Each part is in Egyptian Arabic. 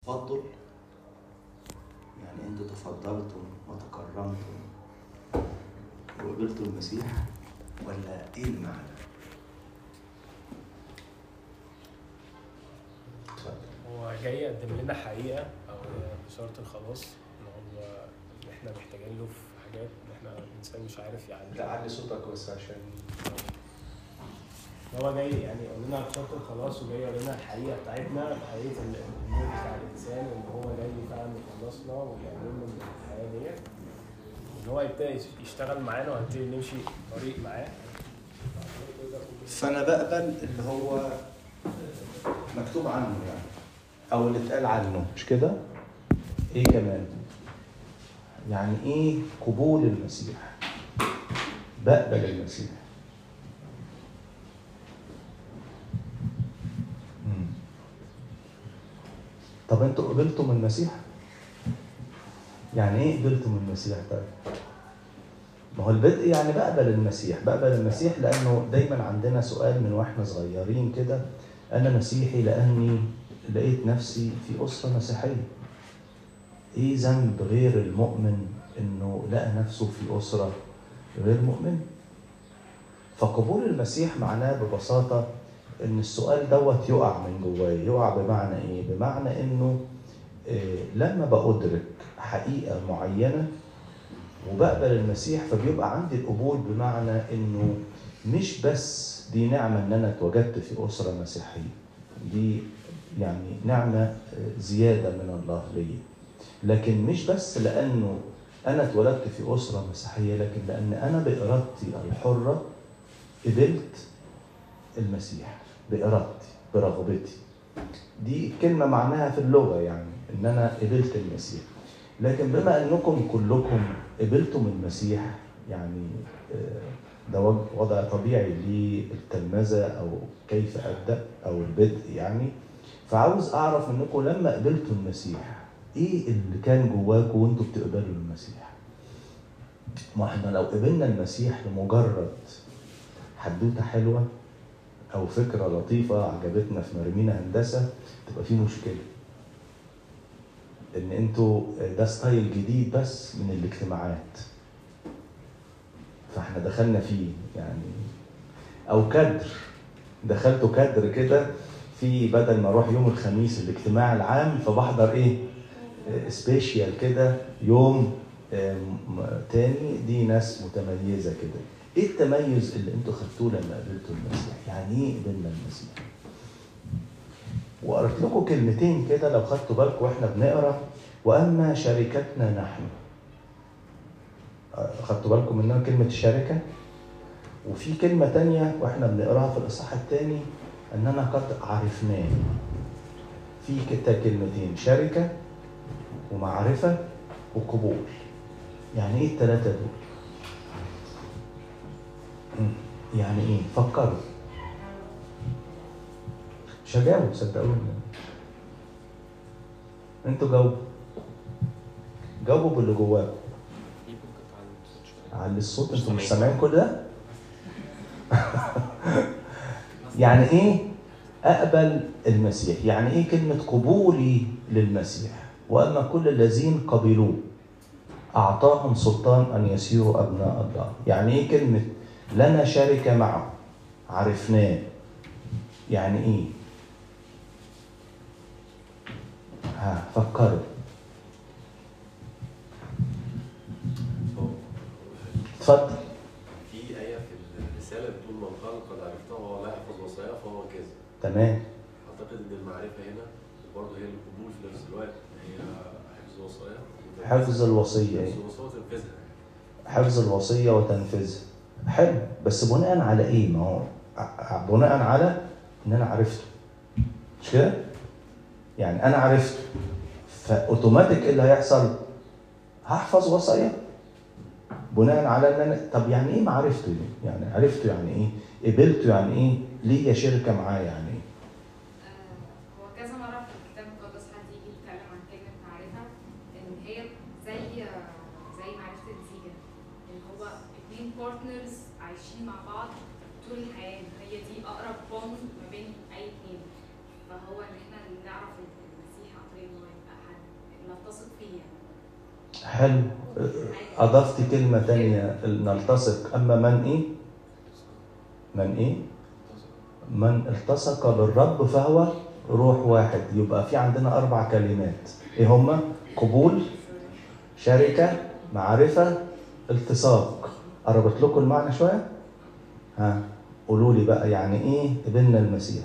تفضل يعني انتوا تفضلتم وتكرمتم وقبلتوا المسيح ولا ايه المعنى؟ اتفضل هو جاي يقدم لنا حقيقه او اشاره الخلاص ان هو ان احنا محتاجين له في حاجات ان احنا الانسان مش عارف يعني لا علي صوتك بس عشان هو جاي يعني يقول لنا اشاره الخلاص وجاي يقول لنا الحقيقه بتاعتنا حقيقه ال- النور بتاع الانسان ان هو جاي فعلا يخلصنا ويعلمنا من الحياه ديت ان هو يبتدي يشتغل معانا وهنبتدي نمشي طريق معاه فانا بقبل اللي هو مكتوب عنه يعني او اللي اتقال عنه مش كده ايه كمان يعني ايه قبول المسيح بقبل المسيح مم. طب انتوا قبلتم المسيح يعني ايه قبلتم المسيح طيب ما هو البدء يعني بقبل المسيح بقبل المسيح لانه دايما عندنا سؤال من واحنا صغيرين كده انا مسيحي لاني لقيت نفسي في اسره مسيحيه ايه ذنب غير المؤمن انه لقى نفسه في اسره غير مؤمن فقبول المسيح معناه ببساطه ان السؤال دوت يقع من جواي يقع بمعنى ايه بمعنى انه إيه لما بأدرك حقيقه معينه وبقبل المسيح فبيبقى عندي القبول بمعنى انه مش بس دي نعمه ان انا اتوجدت في اسره مسيحيه دي يعني نعمه زياده من الله ليا لكن مش بس لانه انا اتولدت في اسره مسيحيه لكن لان انا بارادتي الحره قبلت المسيح بارادتي برغبتي دي كلمه معناها في اللغه يعني ان انا قبلت المسيح لكن بما انكم كلكم قبلتم المسيح يعني آه، ده وض- وضع طبيعي للتلمذه او كيف ابدا او البدء يعني فعاوز اعرف منكم لما قبلتوا المسيح ايه اللي كان جواكم وانتوا بتقبلوا المسيح؟ ما احنا لو قبلنا المسيح لمجرد حدوته حلوه او فكره لطيفه عجبتنا في مرمينا هندسه تبقى في مشكله ان انتوا ده ستايل جديد بس من الاجتماعات فاحنا دخلنا فيه يعني او كادر دخلتوا كادر كده في بدل ما اروح يوم الخميس الاجتماع العام فبحضر ايه سبيشيال كده يوم آم، تاني دي ناس متميزه كده ايه التميز اللي انتوا خدتوه لما قابلتوا المسيح يعني ايه قبلنا المسيح وقرأت لكم كلمتين كده لو خدتوا بالكم واحنا بنقرا واما شركتنا نحن آه، خدتوا بالكم منها كلمه الشركه وفي كلمه تانية واحنا بنقراها في الاصحاح الثاني اننا قد عرفناه في كده كلمتين شركه ومعرفه وقبول يعني ايه الثلاثه دول مم. يعني ايه فكروا مش هجاوب صدقوني انتوا جاوبوا جاوبوا باللي جواكم على الصوت انتوا مش سامعين كل ده يعني ايه اقبل المسيح يعني ايه كلمه قبولي للمسيح واما كل الذين قبلوه اعطاهم سلطان ان يسيروا ابناء الله يعني ايه كلمه لنا شركه معه عرفناه يعني ايه ها فكروا اتفضل في آية في الرسالة بتقول من قال قد عرفته وهو لا يحفظ وصاياه فهو كاذب. تمام أعتقد إن المعرفة هنا وبرضه هي القبول في نفس الوقت هي حفظ وصاياه حفظ الوصيه ايه حفظ الوصايا وتنفيذها. حفظ الوصيه وتنفيذها حلو بس بناء على ايه ما هو ع- بناء على ان انا عرفته مش كده يعني انا عرفته فاوتوماتيك ايه اللي هيحصل هحفظ وصاياه بناء على ان انا طب يعني ايه معرفته دي؟ يعني عرفته يعني ايه قبلته يعني ايه ليا شركه معاه يعني ايه هو كذا مرة في الكتاب المقدس حد يجي يتكلم عن كلمة معرفة إن هي زي زي معرفة الزيجة إن هو اتنين بارتنرز عايشين مع بعض طول الحياة هي دي أقرب بوند ما بين أي اتنين فهو إن إحنا نعرف المسيح عن طريق إن هو حلو أضفت كلمة تانية نلتصق أما من إيه؟ من إيه؟ من التصق بالرب فهو روح واحد يبقى في عندنا أربع كلمات إيه هما؟ قبول شركة معرفة التصاق قربت لكم المعنى شوية؟ ها قولوا لي بقى يعني إيه قبلنا المسيح؟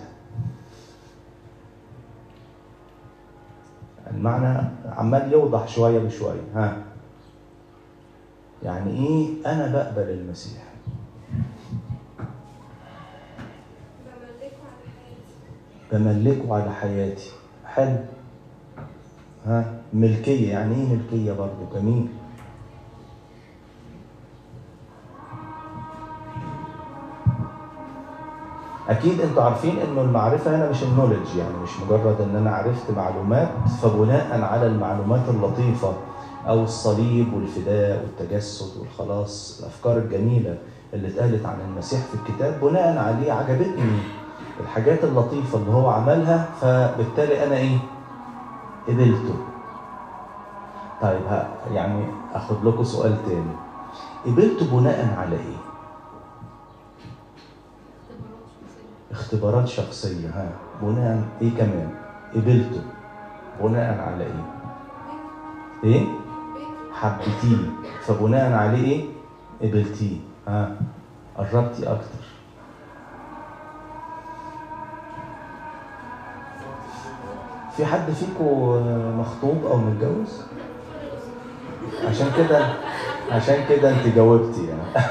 المعنى عمال يوضح شوية بشوية ها يعني ايه انا بقبل المسيح بملكه على حياتي حلو ها ملكية يعني ايه ملكية برضو جميل اكيد انتوا عارفين انه المعرفه هنا مش النولج يعني مش مجرد ان انا عرفت معلومات فبناء على المعلومات اللطيفه او الصليب والفداء والتجسد والخلاص الافكار الجميله اللي اتقالت عن المسيح في الكتاب بناء عليه عجبتني الحاجات اللطيفه اللي هو عملها فبالتالي انا ايه قبلته طيب ها يعني اخد لكم سؤال تاني قبلته بناء على ايه اختبارات شخصية ها بناء ايه كمان قبلته بناء على ايه ايه حبيتيه فبناء عليه ايه قبلتيه ها قربتي اكتر في حد فيكم مخطوب او متجوز عشان كده عشان كده انت جاوبتي يعني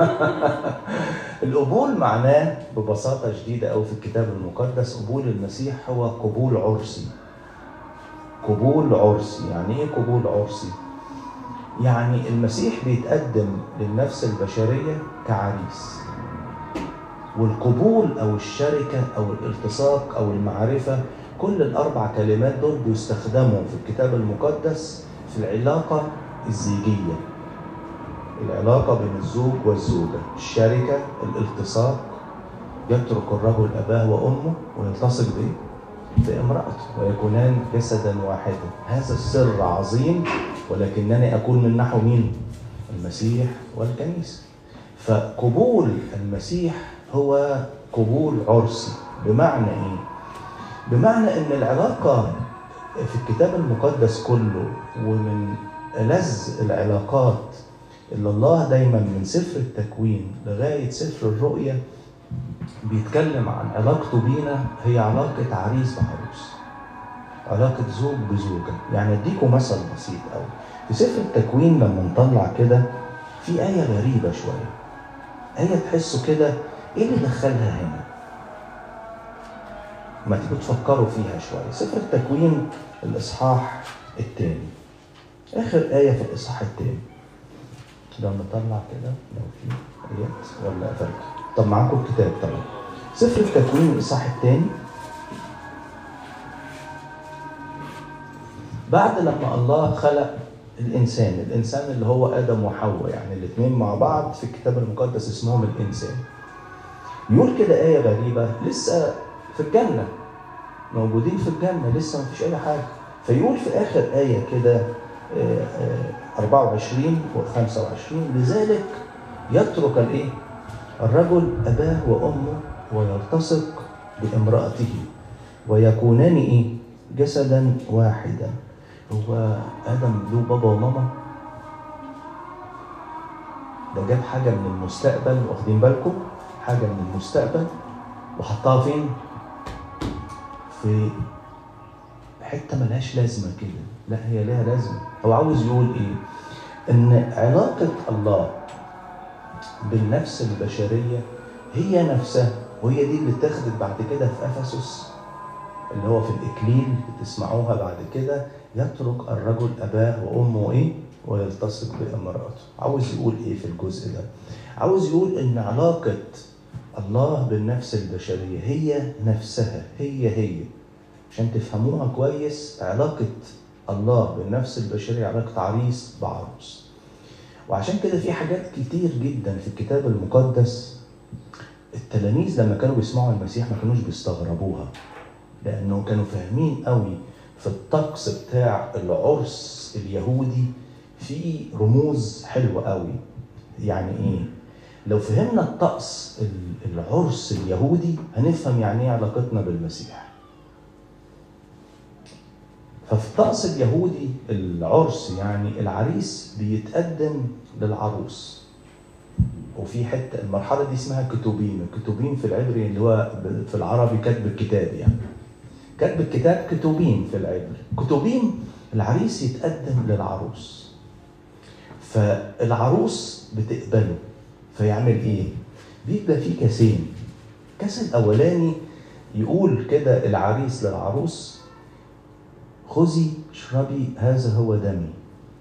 القبول معناه ببساطة شديدة أو في الكتاب المقدس قبول المسيح هو قبول عرسي قبول عرسي يعني إيه قبول عرسي؟ يعني المسيح بيتقدم للنفس البشرية كعريس والقبول أو الشركة أو الالتصاق أو المعرفة كل الأربع كلمات دول بيستخدموا في الكتاب المقدس في العلاقة الزيجية العلاقة بين الزوج والزوجة الشركة الالتصاق يترك الرجل أباه وأمه ويلتصق بإيه؟ بامرأته ويكونان جسدا واحدا هذا السر عظيم ولكنني أكون من نحو مين؟ المسيح والكنيسة فقبول المسيح هو قبول عرسي بمعنى إيه؟ بمعنى إن العلاقة في الكتاب المقدس كله ومن ألذ العلاقات اللي الله دايما من سفر التكوين لغاية سفر الرؤيا بيتكلم عن علاقته بينا هي علاقة عريس بعروس علاقة زوج بزوجة يعني اديكم مثل بسيط قوي في سفر التكوين لما نطلع كده في آية غريبة شوية آية تحسوا كده ايه اللي دخلها هنا ما تيجوا تفكروا فيها شوية سفر التكوين الإصحاح الثاني آخر آية في الإصحاح الثاني لو نطلع كده لو في ايات ولا قفلت طب معاكم الكتاب طبعا سفر التكوين الاصحاح الثاني بعد لما الله خلق الانسان الانسان اللي هو ادم وحواء يعني الاثنين مع بعض في الكتاب المقدس اسمهم الانسان يقول كده آية غريبة لسه في الجنة موجودين في الجنة لسه ما فيش أي حاجة فيقول في آخر آية كده 24 و 25 لذلك يترك الايه؟ الرجل اباه وامه ويلتصق بامراته ويكونان ايه؟ جسدا واحدا هو ادم له بابا وماما ده جاب حاجه من المستقبل واخدين بالكم حاجه من المستقبل وحطها فين؟ في حته ملهاش لازمه كده لا هي لها لازمه هو عاوز يقول ايه ان علاقه الله بالنفس البشريه هي نفسها وهي دي اللي اتخذت بعد كده في افسس اللي هو في الاكليل بتسمعوها بعد كده يترك الرجل اباه وامه ايه ويلتصق بامراته عاوز يقول ايه في الجزء ده عاوز يقول ان علاقه الله بالنفس البشريه هي نفسها هي هي عشان تفهموها كويس علاقه الله بالنفس البشريه علاقه عريس بعروس وعشان كده في حاجات كتير جدا في الكتاب المقدس التلاميذ لما كانوا بيسمعوا المسيح ما كانوش بيستغربوها لانه كانوا فاهمين قوي في الطقس بتاع العرس اليهودي في رموز حلوه قوي يعني ايه لو فهمنا الطقس ال- العرس اليهودي هنفهم يعني ايه علاقتنا بالمسيح ففي الطقس اليهودي العرس يعني العريس بيتقدم للعروس وفي حته المرحله دي اسمها كتوبين الكتوبين في العبري اللي هو ب- في العربي كتب الكتاب يعني كتب الكتاب كتوبين في العبري كتوبين العريس يتقدم للعروس فالعروس بتقبله فيعمل ايه بيبقى في كاسين الكاس الاولاني يقول كده العريس للعروس خذي اشربي هذا هو دمي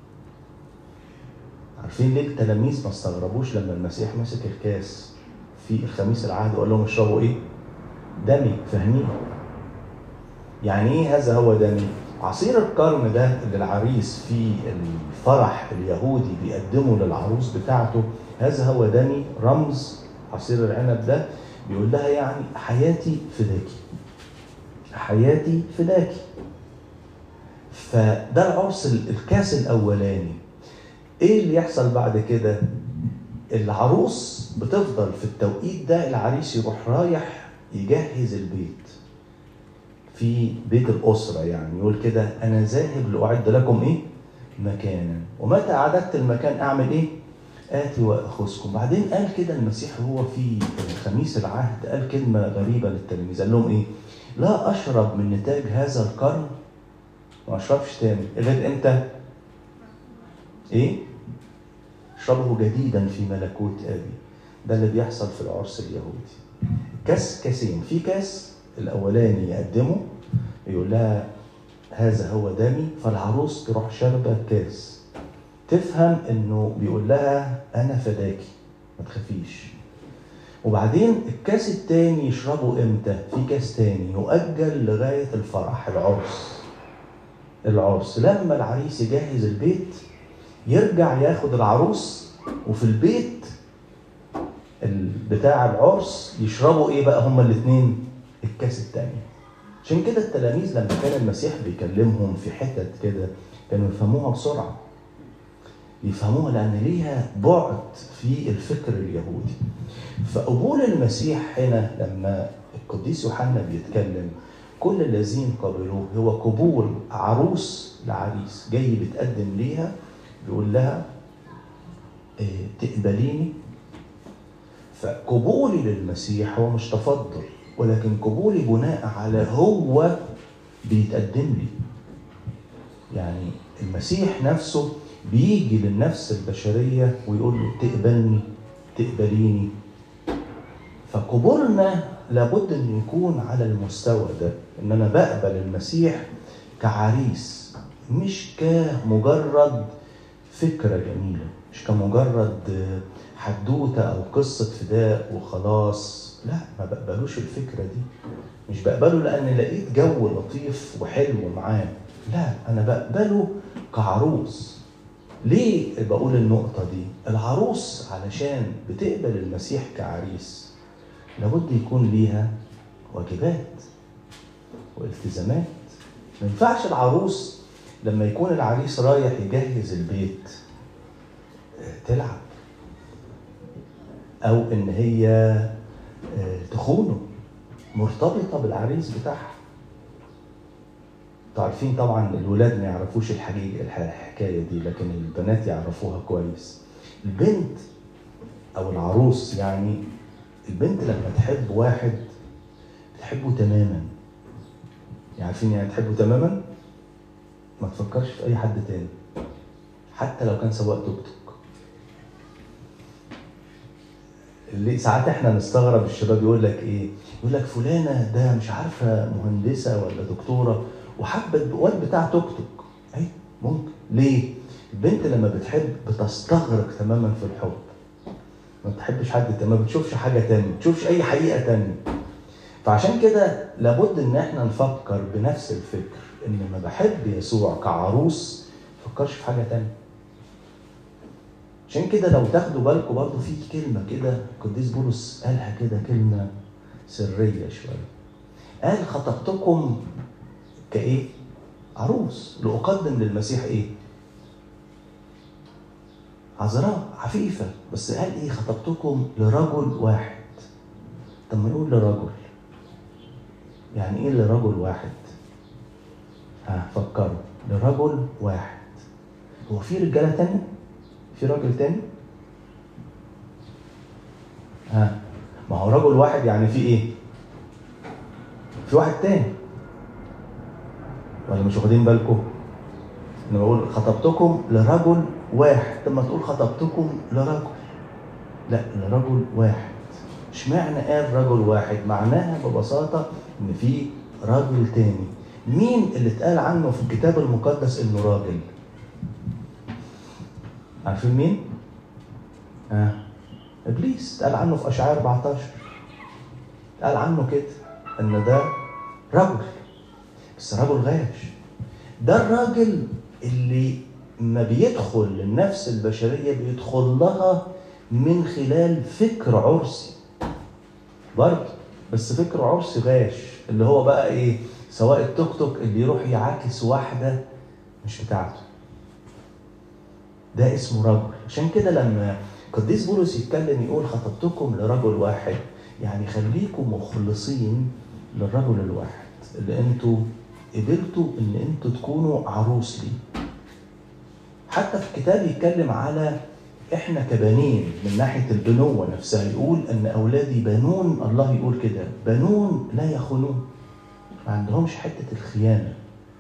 عارفين ليه التلاميذ ما استغربوش لما المسيح مسك الكاس في الخميس العهد وقال لهم اشربوا ايه دمي فاهمين يعني ايه هذا هو دمي عصير القرن ده اللي العريس في الفرح اليهودي بيقدمه للعروس بتاعته هذا هو دمي رمز عصير العنب ده بيقول لها يعني حياتي فداكي حياتي فداكي فده العرس ال- الكاس الاولاني ايه اللي يحصل بعد كده العروس بتفضل في التوقيت ده العريس يروح رايح يجهز البيت في بيت الأسرة يعني يقول كده أنا ذاهب لأعد لكم إيه؟ مكانا ومتى أعددت المكان أعمل إيه؟ آتي وأخذكم بعدين قال كده المسيح وهو في خميس العهد قال كلمة غريبة للتلاميذ قال لهم إيه؟ لا أشرب من نتاج هذا القرن ما أشربش تاني غير إمتى؟ إيه؟ اشربه جديدا في ملكوت أبي ده اللي بيحصل في العرس اليهودي كاس كاسين في كاس الاولاني يقدمه يقول لها هذا هو دمي فالعروس تروح شاربه كاس تفهم انه بيقول لها انا فداكي ما تخافيش وبعدين الكاس التاني يشربه امتى في كاس تاني يؤجل لغايه الفرح العرس العرس لما العريس يجهز البيت يرجع ياخد العروس وفي البيت ال- بتاع العرس يشربوا ايه بقى هما الاثنين الكاس التاني عشان كده التلاميذ لما كان المسيح بيكلمهم في حتت كده كانوا يفهموها بسرعه يفهموها لان ليها بعد في الفكر اليهودي فقبول المسيح هنا لما القديس يوحنا بيتكلم كل الذين قبلوه هو قبول عروس لعريس جاي بيتقدم ليها بيقول لها إيه، تقبليني فقبولي للمسيح هو مش تفضل ولكن قبولي بناء على هو بيتقدم لي يعني المسيح نفسه بيجي للنفس البشرية ويقول له تقبلني تقبليني فقبولنا لابد ان يكون على المستوى ده ان انا بقبل المسيح كعريس مش كمجرد فكرة جميلة مش كمجرد حدوتة أو قصة فداء وخلاص لا ما بقبلوش الفكرة دي مش بقبله لأن لقيت جو لطيف وحلو معاه لا أنا بقبله كعروس ليه بقول النقطة دي؟ العروس علشان بتقبل المسيح كعريس لابد يكون ليها واجبات والتزامات ما ينفعش العروس لما يكون العريس رايح يجهز البيت تلعب او ان هي آه، تخونه مرتبطه بالعريس بتاعها انتوا عارفين طبعا الولاد ما يعرفوش الحقيقه الح- الحكايه دي لكن البنات يعرفوها كويس البنت او العروس يعني البنت لما تحب واحد بتحبه تماما يعني عارفين يعني تحبه تماما ما تفكرش في اي حد تاني حتى لو كان سواق توك توك اللي ساعات احنا نستغرب الشباب يقول لك ايه يقول لك فلانه ده مش عارفه مهندسه ولا دكتوره وحبت الواد بتاع توك توك اي ممكن ليه البنت لما بتحب بتستغرق تماما في الحب ما بتحبش حد تاني ما بتشوفش حاجه تانية ما بتشوفش اي حقيقه تانية فعشان كده لابد ان احنا نفكر بنفس الفكر ان لما بحب يسوع كعروس ما فكرش في حاجه تانية عشان كده لو تاخدوا بالكم برضه في كلمه كده القديس بولس قالها كده كلمه سريه شويه قال خطبتكم كايه عروس لاقدم للمسيح ايه عذراء عفيفة بس قال إيه خطبتكم لرجل واحد طب ما يقول لرجل يعني إيه لرجل واحد ها فكروا لرجل واحد هو في رجالة تانية في راجل تاني ها ما هو رجل واحد يعني في ايه في واحد تاني ولا مش واخدين بالكم انا بقول خطبتكم لرجل واحد طب ما تقول خطبتكم لرجل لا لرجل واحد اشمعنى قال رجل واحد معناها ببساطة ان في رجل تاني مين اللي اتقال عنه في الكتاب المقدس انه راجل عارفين مين آه. ابليس اتقال عنه في اشعياء 14 اتقال عنه كده ان ده رجل بس رجل غاش ده الراجل اللي ما بيدخل للنفس البشرية بيدخل لها من خلال فكر عرسي برضه بس فكر عرسي غاش اللي هو بقى ايه سواء التوك توك اللي يروح يعاكس واحدة مش بتاعته ده اسمه رجل عشان كده لما قديس بولس يتكلم يقول خطبتكم لرجل واحد يعني خليكم مخلصين للرجل الواحد اللي انتوا قبلتوا ان انتوا تكونوا عروس ليه حتى في الكتاب يتكلم على احنا كبنين من ناحيه البنوه نفسها يقول ان اولادي بنون الله يقول كده بنون لا يخونون ما عندهمش حته الخيانه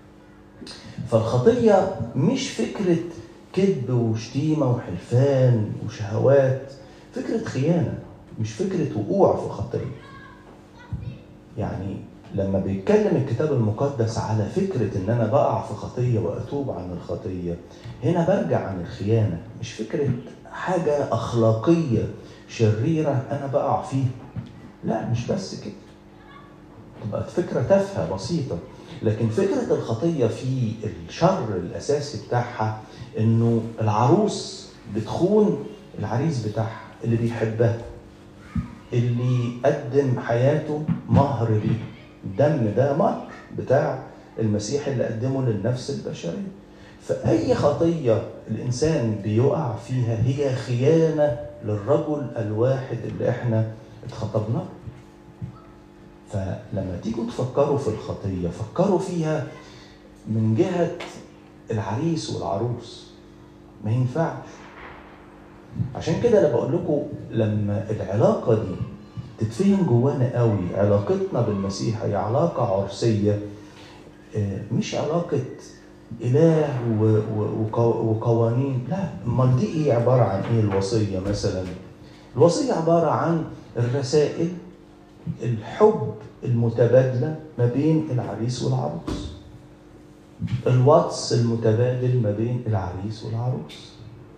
فالخطيه مش فكره كذب وشتيمه وحلفان وشهوات فكره خيانه مش فكره وقوع في خطيه يعني لما بيتكلم الكتاب المقدس على فكرة إن أنا بقع في خطية وأتوب عن الخطية هنا برجع عن الخيانة مش فكرة حاجة أخلاقية شريرة أنا بقع فيها لا مش بس كده تبقى فكرة تافهة بسيطة لكن فكرة الخطية في الشر الأساسي بتاعها إنه العروس بتخون العريس بتاعها اللي بيحبها اللي قدم حياته مهر ليه الدم ده مهر بتاع المسيح اللي قدمه للنفس البشرية فأي خطية الإنسان بيقع فيها هي خيانة للرجل الواحد اللي احنا اتخطبنا فلما تيجوا تفكروا في الخطية فكروا فيها من جهة العريس والعروس ما ينفعش عشان كده انا بقول لكم لما العلاقة دي تتفهم جوانا قوي علاقتنا بالمسيح هي علاقة عرسية مش علاقة إله وقوانين لا أمال دي إيه عبارة عن إيه الوصية مثلا الوصية عبارة عن الرسائل الحب المتبادلة ما بين العريس والعروس الواتس المتبادل ما بين العريس والعروس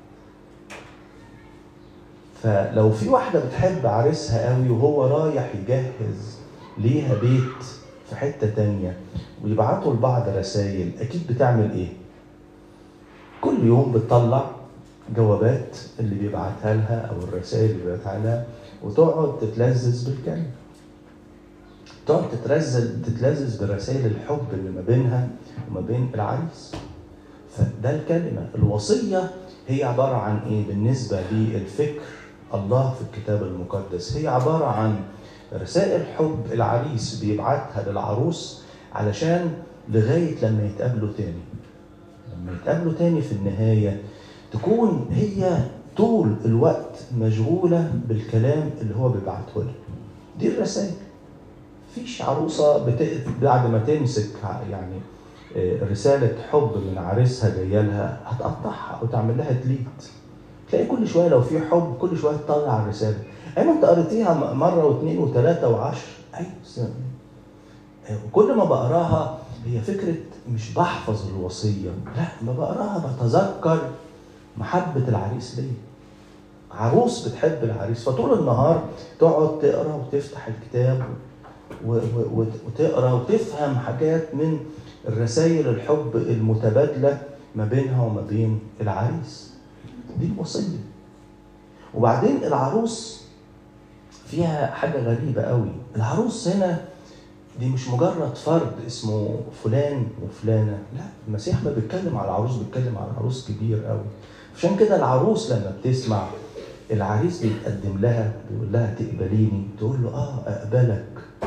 فلو في واحدة بتحب عريسها قوي وهو رايح يجهز ليها بيت في حتة تانية ويبعتوا لبعض رسائل أكيد بتعمل إيه؟ كل يوم بتطلع جوابات اللي بيبعتها لها أو الرسائل اللي بيبعتها لها وتقعد تتلذذ بالكلمة تقعد تترزل تتلذذ برسائل الحب اللي ما بينها وما بين العريس فده الكلمة الوصية هي عبارة عن إيه بالنسبة للفكر الله في الكتاب المقدس هي عبارة عن رسائل حب العريس بيبعتها للعروس علشان لغاية لما يتقابلوا تاني لما يتقابلوا تاني في النهاية تكون هي طول الوقت مشغولة بالكلام اللي هو بيبعته لها دي الرسائل فيش عروسة بت... بعد ما تمسك يعني رسالة حب من عريسها جاية لها هتقطعها وتعمل لها ديليت تلاقي كل شويه لو في حب كل شويه تطلع الرساله ايوه انت قريتيها مره واثنين وثلاثه وعشر ايوه وكل ما بقراها هي فكره مش بحفظ الوصيه لا ما بقراها بتذكر محبه العريس ليا عروس بتحب العريس فطول النهار تقعد تقرا وتفتح الكتاب و- و- وتقرا وتفهم حاجات من الرسائل الحب المتبادله ما بينها وما بين العريس دي الوصيه وبعدين العروس فيها حاجه غريبه قوي العروس هنا دي مش مجرد فرد اسمه فلان وفلانه لا المسيح ما بيتكلم على العروس بيتكلم على عروس كبير قوي عشان كده العروس لما بتسمع العريس بيتقدم لها بيقول لها تقبليني تقول له اه اقبلك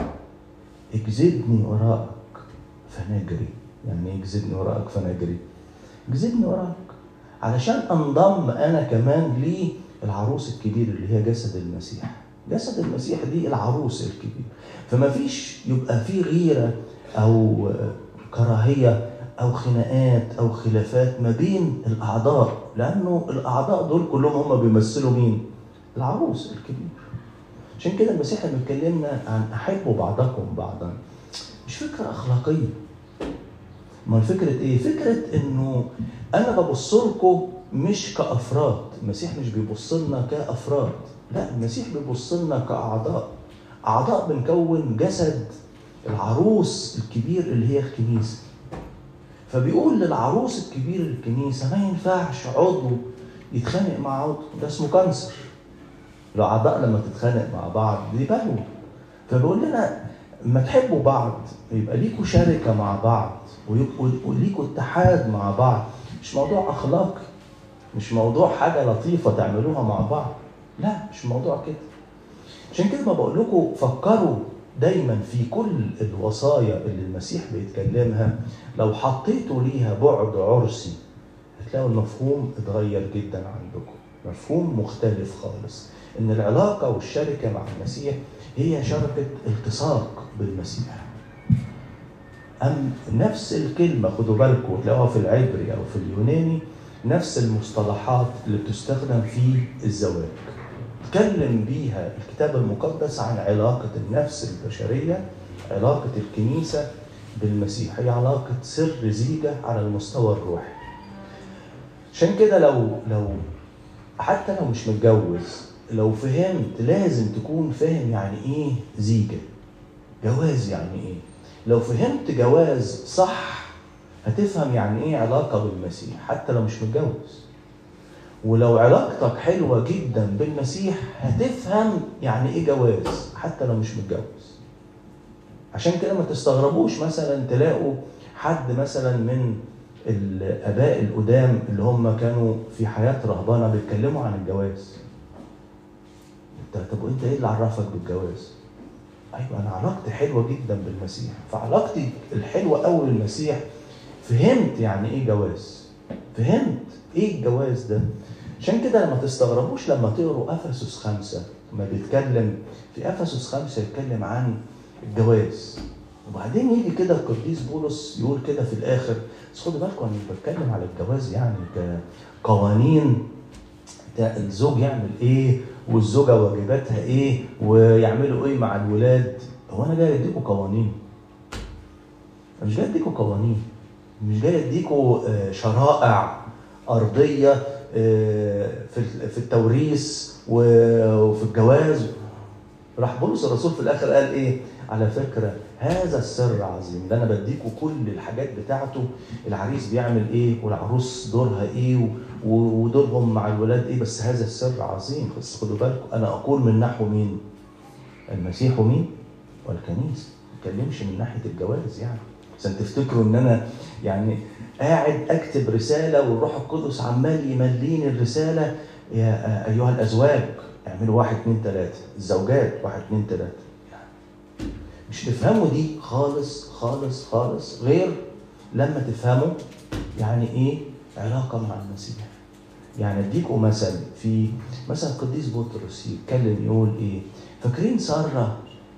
اجذبني وراءك فنجري يعني ايه اجذبني وراءك فنجري اجذبني وراءك علشان انضم انا كمان للعروس الكبير اللي هي جسد المسيح جسد المسيح دي العروس الكبير فما فيش يبقى في غيره او كراهيه او خناقات او خلافات ما بين الاعضاء لانه الاعضاء دول كلهم هم بيمثلوا مين العروس الكبير عشان كده المسيح لما اتكلمنا عن احبوا بعضكم بعضا مش فكره اخلاقيه ما فكره ايه فكره انه انا ببص لكم مش كافراد المسيح مش بيبص لنا كافراد لا المسيح بيبص لنا كاعضاء اعضاء بنكون جسد العروس الكبير اللي هي الكنيسه فبيقول للعروس الكبير الكنيسه ما ينفعش عضو يتخانق مع عضو ده اسمه كانسر الاعضاء لما تتخانق مع بعض دي بلوى فبيقول لنا لما تحبوا بعض يبقى ليكوا شركه مع بعض وليكوا اتحاد مع بعض مش موضوع اخلاقي مش موضوع حاجه لطيفه تعملوها مع بعض لا مش موضوع كده عشان كده ما بقول لكم فكروا دايما في كل الوصايا اللي المسيح بيتكلمها لو حطيتوا ليها بعد عرسي هتلاقوا المفهوم اتغير جدا عندكم مفهوم مختلف خالص ان العلاقه والشركه مع المسيح هي شركه التصاق بالمسيح أم نفس الكلمة خدوا بالكم تلاقوها في العبري أو في اليوناني نفس المصطلحات اللي بتستخدم في الزواج تكلم بيها الكتاب المقدس عن علاقة النفس البشرية علاقة الكنيسة بالمسيح هي علاقة سر زيجة على المستوى الروحي عشان كده لو لو حتى لو مش متجوز لو فهمت لازم تكون فاهم يعني ايه زيجة جواز يعني ايه لو فهمت جواز صح هتفهم يعني ايه علاقة بالمسيح حتى لو مش متجوز ولو علاقتك حلوة جدا بالمسيح هتفهم يعني ايه جواز حتى لو مش متجوز عشان كده ما تستغربوش مثلا تلاقوا حد مثلا من الاباء القدام اللي هم كانوا في حياه رهبانه بيتكلموا عن الجواز انت طب وانت ايه اللي عرفك بالجواز ايوه انا علاقتي حلوه جدا بالمسيح فعلاقتي الحلوه قوي بالمسيح فهمت يعني ايه جواز فهمت ايه الجواز ده عشان كده لما تستغربوش لما تقروا افسس خمسة ما بيتكلم في افسس خمسة يتكلم عن الجواز وبعدين يجي كده القديس بولس يقول كده في الاخر بس خدوا بالكم انا مش بتكلم على الجواز يعني كقوانين الزوج يعمل ايه والزوجه واجباتها ايه ويعملوا ايه مع الولاد هو انا جاي اديكم قوانين أنا مش جاي اديكم قوانين مش جاي اديكم شرائع ارضيه في في التوريث وفي الجواز راح بولس الرسول في الاخر قال ايه على فكره هذا السر عظيم ده انا بديكوا كل الحاجات بتاعته العريس بيعمل ايه والعروس دورها ايه ودورهم مع الولاد ايه بس هذا السر عظيم بس خدوا بالكم انا اقول من نحو مين المسيح ومين والكنيسه ما اتكلمش من ناحيه الجواز يعني عشان تفتكروا ان انا يعني قاعد اكتب رساله والروح القدس عمال يمليني الرساله يا ايها الازواج اعملوا واحد اثنين ثلاثه الزوجات واحد اثنين ثلاثه مش تفهموا دي خالص خالص خالص غير لما تفهموا يعني ايه علاقه مع المسيح يعني اديكم مثل في مثلا القديس بطرس يتكلم يقول ايه فاكرين ساره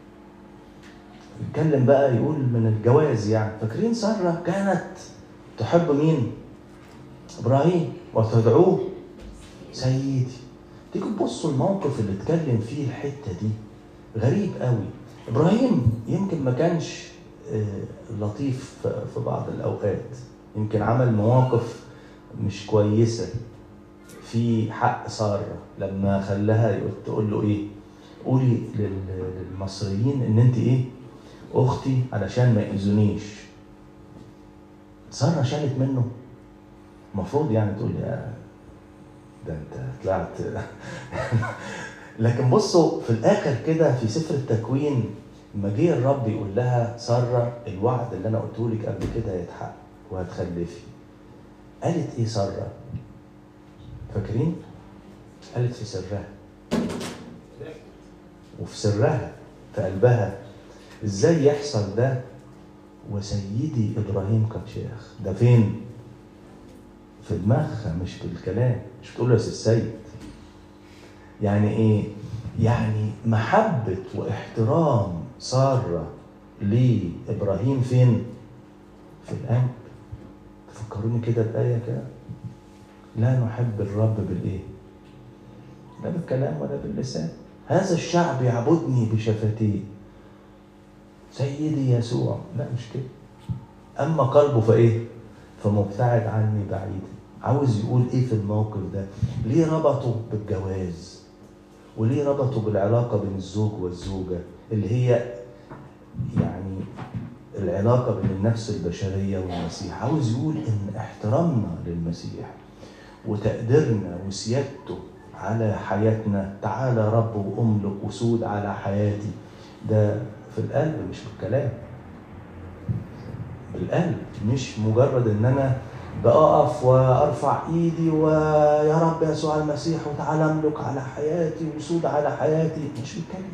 يتكلم بقى يقول من الجواز يعني فاكرين ساره كانت تحب مين ابراهيم وتدعوه سيدي تيجوا تبصوا الموقف اللي اتكلم فيه الحته دي غريب قوي ابراهيم يمكن ما كانش لطيف في بعض الاوقات يمكن عمل مواقف مش كويسه في حق ساره لما خلاها تقول له ايه قولي للمصريين ان انت ايه اختي علشان ما ياذونيش ساره شالت منه المفروض يعني تقول يا ده انت طلعت لكن بصوا في الاخر كده في سفر التكوين لما جه الرب يقول لها ساره الوعد اللي انا قلته لك قبل كده هيتحقق وهتخلفي قالت ايه ساره فاكرين؟ قالت في سرها وفي سرها في قلبها ازاي يحصل ده وسيدي ابراهيم قد شاخ ده فين في دماغها مش في الكلام مش بتقول له يا سي السيد يعني ايه يعني محبة واحترام سارة لإبراهيم فين في القلب تفكروني كده بآية كده لا نحب الرب بالإيه لا بالكلام ولا باللسان هذا الشعب يعبدني بشفتيه سيدي يسوع لا مش كده اما قلبه فايه فمبتعد عني بعيدا عاوز يقول ايه في الموقف ده ليه ربطه بالجواز وليه ربطه بالعلاقة بين الزوج والزوجة اللي هي يعني العلاقة بين النفس البشرية والمسيح عاوز يقول إن احترامنا للمسيح وتقديرنا وسيادته على حياتنا تعالى رب وأملك وسود على حياتي ده في القلب مش بالكلام بالقلب مش مجرد ان انا بقف وارفع ايدي ويا رب يسوع المسيح وتعالى املك على حياتي وسود على حياتي مش بالكلام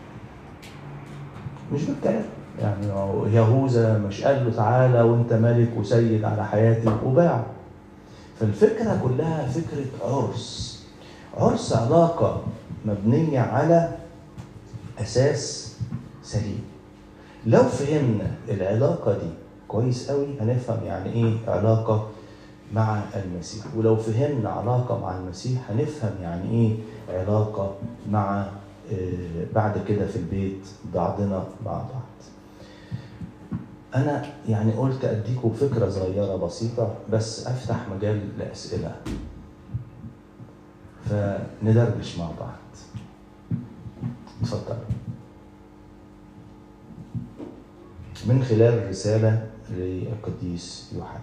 مش بالكلام يعني يهوذا مش قال له تعالى وانت ملك وسيد على حياتي وباع فالفكره كلها فكره عرس عرس علاقه مبنيه على اساس سليم لو فهمنا العلاقه دي كويس قوي هنفهم يعني ايه علاقه مع المسيح ولو فهمنا علاقه مع المسيح هنفهم يعني ايه علاقه مع آه، بعد كده في البيت بعضنا مع بعض انا يعني قلت اديكم فكره صغيره بسيطه بس افتح مجال لاسئله فندردش مع بعض اتفضل من خلال رسالة للقديس يوحنا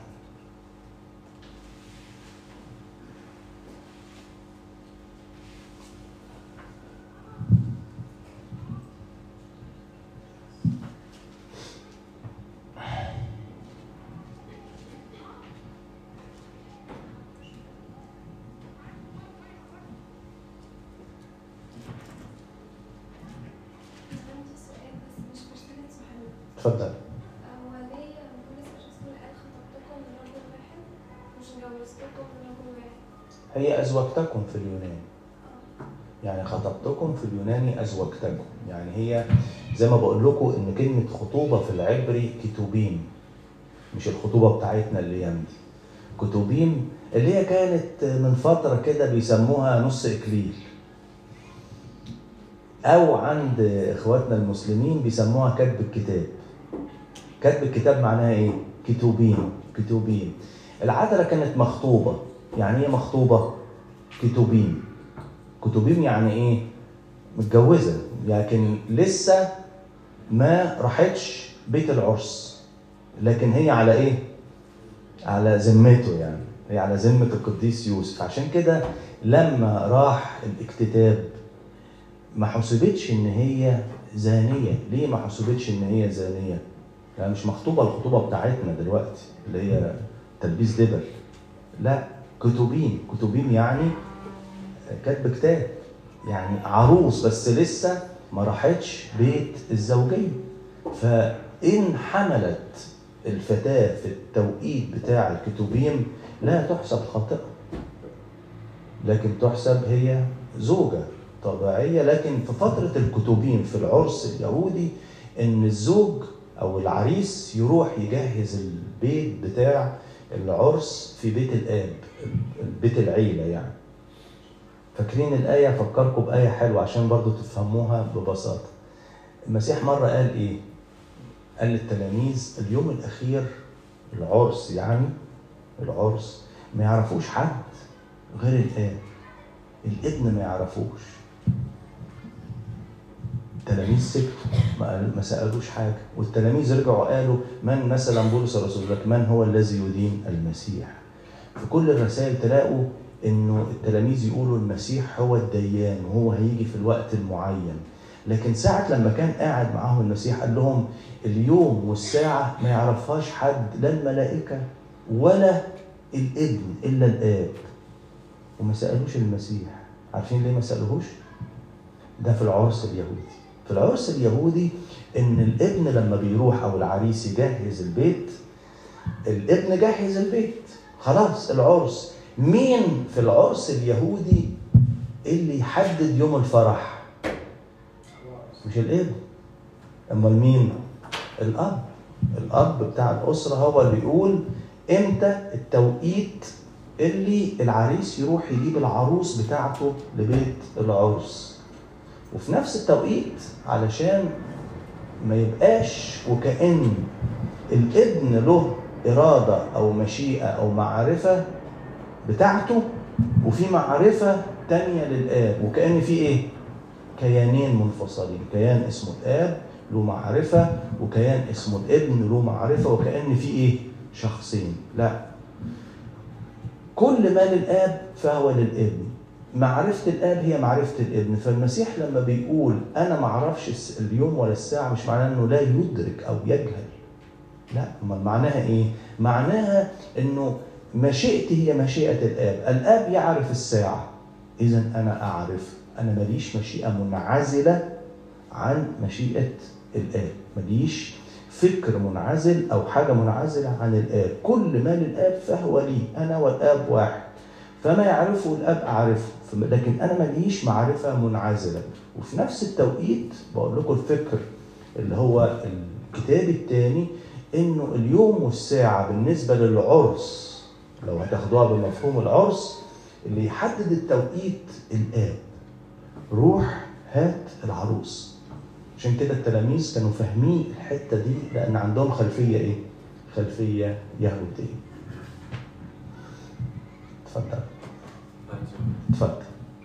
عندي سؤال بس مش مشكلة سؤال اتفضل هو ليه بولس الرسول قال خطبتكم من رجل واحد مش جوزتكم من رجل واحد هي أزوجتكم في اليونان يعني خطبتكم في اليوناني أزوجتكم يعني هي زي ما بقول لكم إن كلمة خطوبة في العبري كتوبيم مش الخطوبة بتاعتنا اللي يمدي كتوبيم اللي هي كانت من فترة كده بيسموها نص إكليل أو عند إخواتنا المسلمين بيسموها كتب الكتاب كتب الكتاب معناها إيه؟ كتوبين كتوبين العذراء كانت مخطوبة يعني إيه مخطوبة؟ كتوبين كتوبين يعني إيه؟ متجوزة لكن لسه ما راحتش بيت العرس لكن هي على إيه؟ على ذمته يعني هي على ذمة القديس يوسف عشان كده لما راح الاكتتاب ما حسبتش ان هي زانيه ليه ما حسبتش ان هي زانيه يعني مش مخطوبه الخطوبه بتاعتنا دلوقتي اللي هي تلبيس دبل لا كتبين كتبين يعني كاتب كتاب يعني عروس بس لسه ما راحتش بيت الزوجيه فان حملت الفتاه في التوقيت بتاع الكتوبيم لا تحسب خاطئه لكن تحسب هي زوجه طبيعيه لكن في فتره الكتوبين في العرس اليهودي ان الزوج او العريس يروح يجهز البيت بتاع العرس في بيت الاب بيت العيله يعني فاكرين الايه افكركم بايه حلوه عشان برضو تفهموها ببساطه المسيح مره قال ايه قال للتلاميذ اليوم الاخير العرس يعني العرس ما يعرفوش حد غير الاب الابن ما يعرفوش التلاميذ سكتوا ما, قال- ما سالوش حاجه والتلاميذ رجعوا قالوا من مثلا بولس الرسول لك من هو الذي يدين المسيح في كل الرسائل تلاقوا انه التلاميذ يقولوا المسيح هو الديان وهو هيجي في الوقت المعين لكن ساعة لما كان قاعد معاهم المسيح قال لهم اليوم والساعة ما يعرفهاش حد لا الملائكة ولا الابن إلا الآب وما سالوش المسيح عارفين ليه ما سالوهوش ده في العرس اليهودي في العرس اليهودي ان الابن لما بيروح او العريس يجهز البيت الابن جهز البيت خلاص العرس مين في العرس اليهودي اللي يحدد يوم الفرح مش الابن امال مين الاب الاب بتاع الاسره هو اللي يقول امتى التوقيت اللي العريس يروح يجيب العروس بتاعته لبيت العرس وفي نفس التوقيت علشان ما يبقاش وكأن الابن له إرادة أو مشيئة أو معرفة بتاعته وفي معرفة تانية للآب وكأن في إيه؟ كيانين منفصلين كيان اسمه الآب له معرفة وكيان اسمه الابن له معرفة وكأن في إيه؟ شخصين لا كل ما للآب فهو للابن معرفة الآب هي معرفة الابن فالمسيح لما بيقول أنا ما أعرفش الس- اليوم ولا الساعة مش معناه إنه لا يدرك أو يجهل لا أمال معناها إيه؟ معناها إنه مشيئتي هي مشيئة الآب الآب يعرف الساعة إذا أنا أعرف أنا ماليش مشيئة منعزلة عن مشيئة الآب ماليش فكر منعزل أو حاجة منعزلة عن الآب كل ما للآب فهو لي أنا والآب واحد فما يعرفه الاب اعرفه فم- لكن انا ماليش معرفه منعزله وفي نفس التوقيت بقول لكم الفكر اللي هو الكتاب الثاني انه اليوم والساعه بالنسبه للعرس لو هتاخدوها بمفهوم العرس اللي يحدد التوقيت الاب روح هات العروس عشان كده التلاميذ كانوا فاهمين الحته دي لان عندهم خلفيه ايه؟ خلفيه يهوديه. اتفضل اتفضل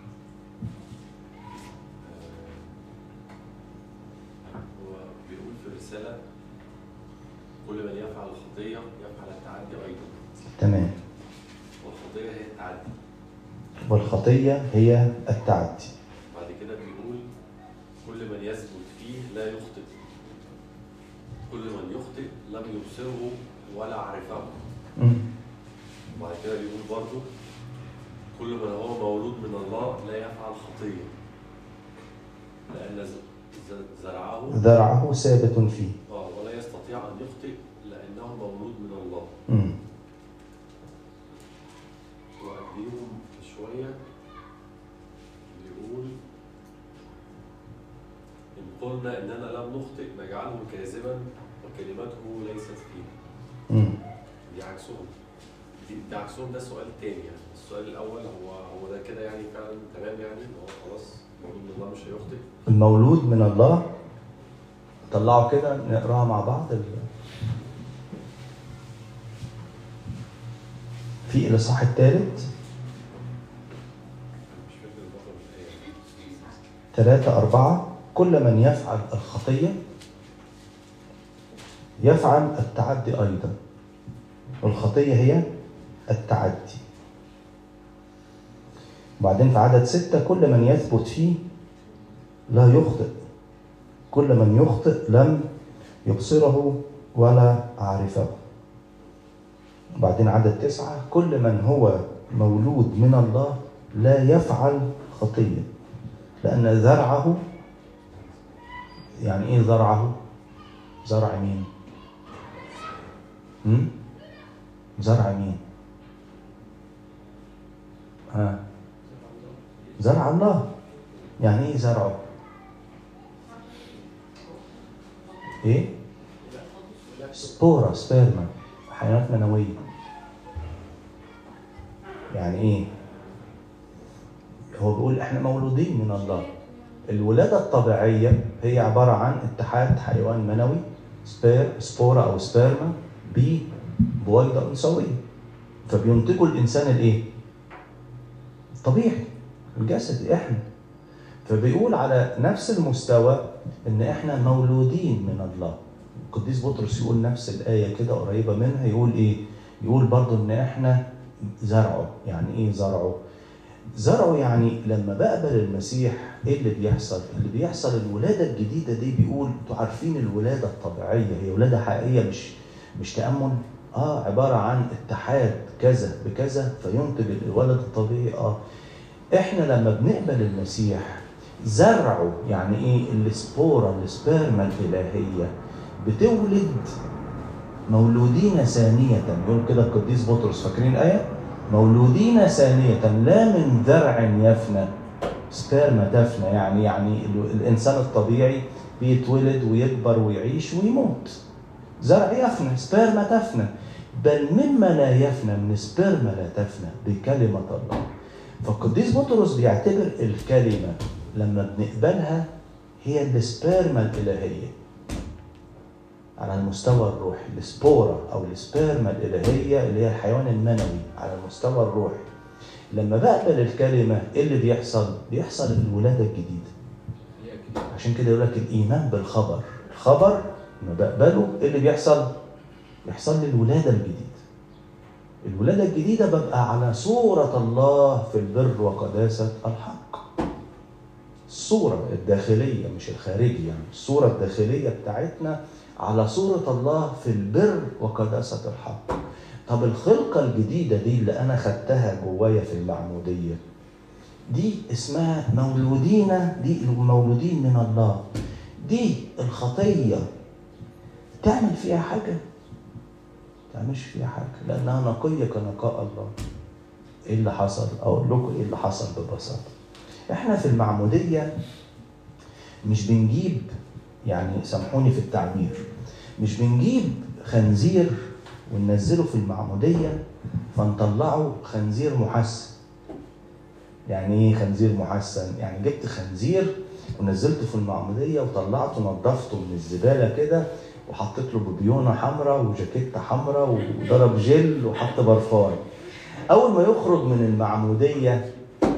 هو بيقول في الرسالة كل من يفعل الخطية يفعل التعدي أيضا تمام والخطية هي التعدي والخطيه هي التعدي بعد كده بيقول كل من يثبت فيه لا يخطئ كل من يخطئ لم يبصره ولا عرفه مم. وبعد كده بيقول برضه كل من هو مولود من الله لا يفعل خطية لأن ز- ز- زرعه ذرعه ثابت فيه آه ولا يستطيع أن يخطئ لأنه مولود من الله مم. وقبليهم شوية بيقول إن قلنا إننا لم نخطئ نجعله كاذبا وكلمته ليست فيه مم. دي عكسهم دي, دي عكسهم ده سؤال تاني يعني السؤال الأول هو هو ده كده يعني فعلا تمام يعني إن هو خلاص مولود من الله مش هيخطئ المولود من الله طلعوا كده نقراها مع بعض ال- في الإصحاح الثالث مش فاكر البطل الآية ثلاثة أربعة كل من يفعل الخطية يفعل التعدي أيضا والخطية هي التعدي وبعدين في عدد ستة كل من يثبت فيه لا يخطئ كل من يخطئ لم يبصره ولا عرفه وبعدين عدد تسعة كل من هو مولود من الله لا يفعل خطية لأن زرعه يعني إيه زرعه؟ زرع مين؟ هم؟ زرع مين؟ ها زرع الله يعني ايه زرعه؟ ايه؟ سبورة سبيرما حيوانات منوية يعني ايه؟ هو بيقول احنا مولودين من الله الولادة الطبيعية هي عبارة عن اتحاد حيوان منوي سبير سبورة أو سبيرما ببويضة أنثوية فبينتجوا الإنسان الإيه؟ الطبيعي الجسد إحنا فبيقول على نفس المستوى إن إحنا مولودين من الله القديس بطرس يقول نفس الآية كده قريبة منها يقول إيه؟ يقول برضو إن إحنا زرعه يعني إيه زرعه؟ زرعه يعني لما بقبل المسيح ايه اللي بيحصل؟ اللي بيحصل الولاده الجديده دي بيقول انتوا عارفين الولاده الطبيعيه هي ولاده حقيقيه مش مش تامل؟ اه عباره عن اتحاد كذا بكذا فينتج الولد الطبيعي اه احنا لما بنقبل المسيح زرعه يعني ايه السبوره السبرما الالهيه بتولد مولودين ثانية يقول كده القديس بطرس فاكرين الآية؟ مولودين ثانية لا من ذرع يفنى سبرما تفنى يعني يعني ال- الإنسان الطبيعي بيتولد ويكبر ويعيش ويموت زرع يفنى سبرما تفنى بل مما لا يفنى من سبرما لا تفنى بكلمة الله فالقديس بطرس بيعتبر الكلمة لما بنقبلها هي السبرما الإلهية على المستوى الروحي السبورة أو السبرما الإلهية اللي هي الحيوان المنوي على المستوى الروحي لما بقبل الكلمة إيه اللي بيحصل؟ بيحصل الولادة الجديدة عشان كده يقول لك الإيمان بالخبر الخبر لما بقبله إيه اللي بيحصل؟ بيحصل لي الولادة الجديدة الولادة الجديدة ببقى على صورة الله في البر وقداسة الحق الصورة الداخلية مش الخارجية يعني الصورة الداخلية بتاعتنا على صورة الله في البر وقداسة الحق طب الخلقة الجديدة دي اللي أنا خدتها جوايا في المعمودية دي اسمها مولودين دي المولودين من الله دي الخطية تعمل فيها حاجة تعملش فيها حاجة لأنها نقية كنقاء الله إيه اللي حصل؟ أقول لكم إيه اللي حصل ببساطة إحنا في المعمودية مش بنجيب يعني سامحوني في التعبير مش بنجيب خنزير وننزله في المعمودية فنطلعه خنزير محسن يعني ايه خنزير محسن يعني جبت خنزير ونزلته في المعمودية وطلعته نضفته من الزبالة كده وحطيت له ببيونة حمراء وجاكيتة حمراء وضرب جل وحط برفان أول ما يخرج من المعمودية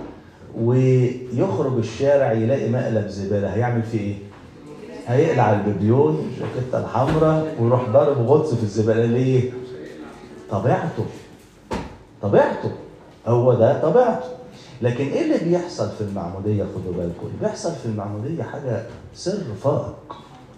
ويخرج الشارع يلاقي مقلب زبالة هيعمل فيه ايه؟ هيقلع الببيون الجاكيتة الحمراء ويروح ضارب غطس في الزبالة ليه؟ طبيعته طبيعته هو ده طبيعته لكن ايه اللي بيحصل في المعمودية خدوا بالكم اللي بيحصل في المعمودية حاجة سر فائق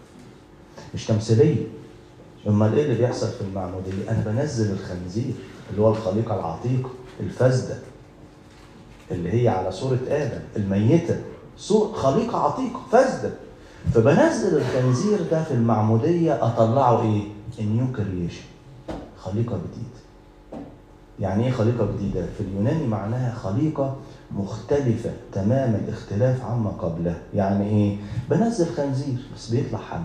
مش تمثيلية امال ايه اللي بيحصل في المعمودية انا بنزل الخنزير اللي هو الخليقة العتيقة الفاسدة اللي هي على صورة آدم الميتة صور خليقة عتيقة فاسدة فبنزل الخنزير ده في المعمودية أطلعه إيه؟ النيو كرييشن خليقة جديدة يعني إيه خليقة جديدة؟ في اليوناني معناها خليقة مختلفة تمام الاختلاف عما قبلها يعني إيه؟ بنزل خنزير بس بيطلع حمل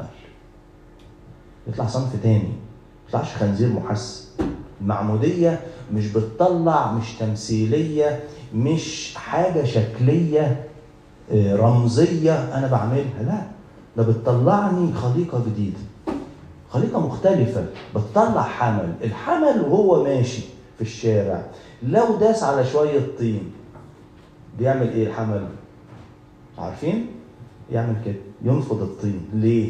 يطلع صنف تاني ما يطلعش خنزير محسن المعمودية مش بتطلع مش تمثيلية مش حاجة شكلية آه، رمزية أنا بعملها لا ده بتطلعني خليقة جديدة خليقة مختلفة بتطلع حمل الحمل وهو ماشي في الشارع لو داس على شوية طين بيعمل ايه الحمل عارفين يعمل كده ينفض الطين ليه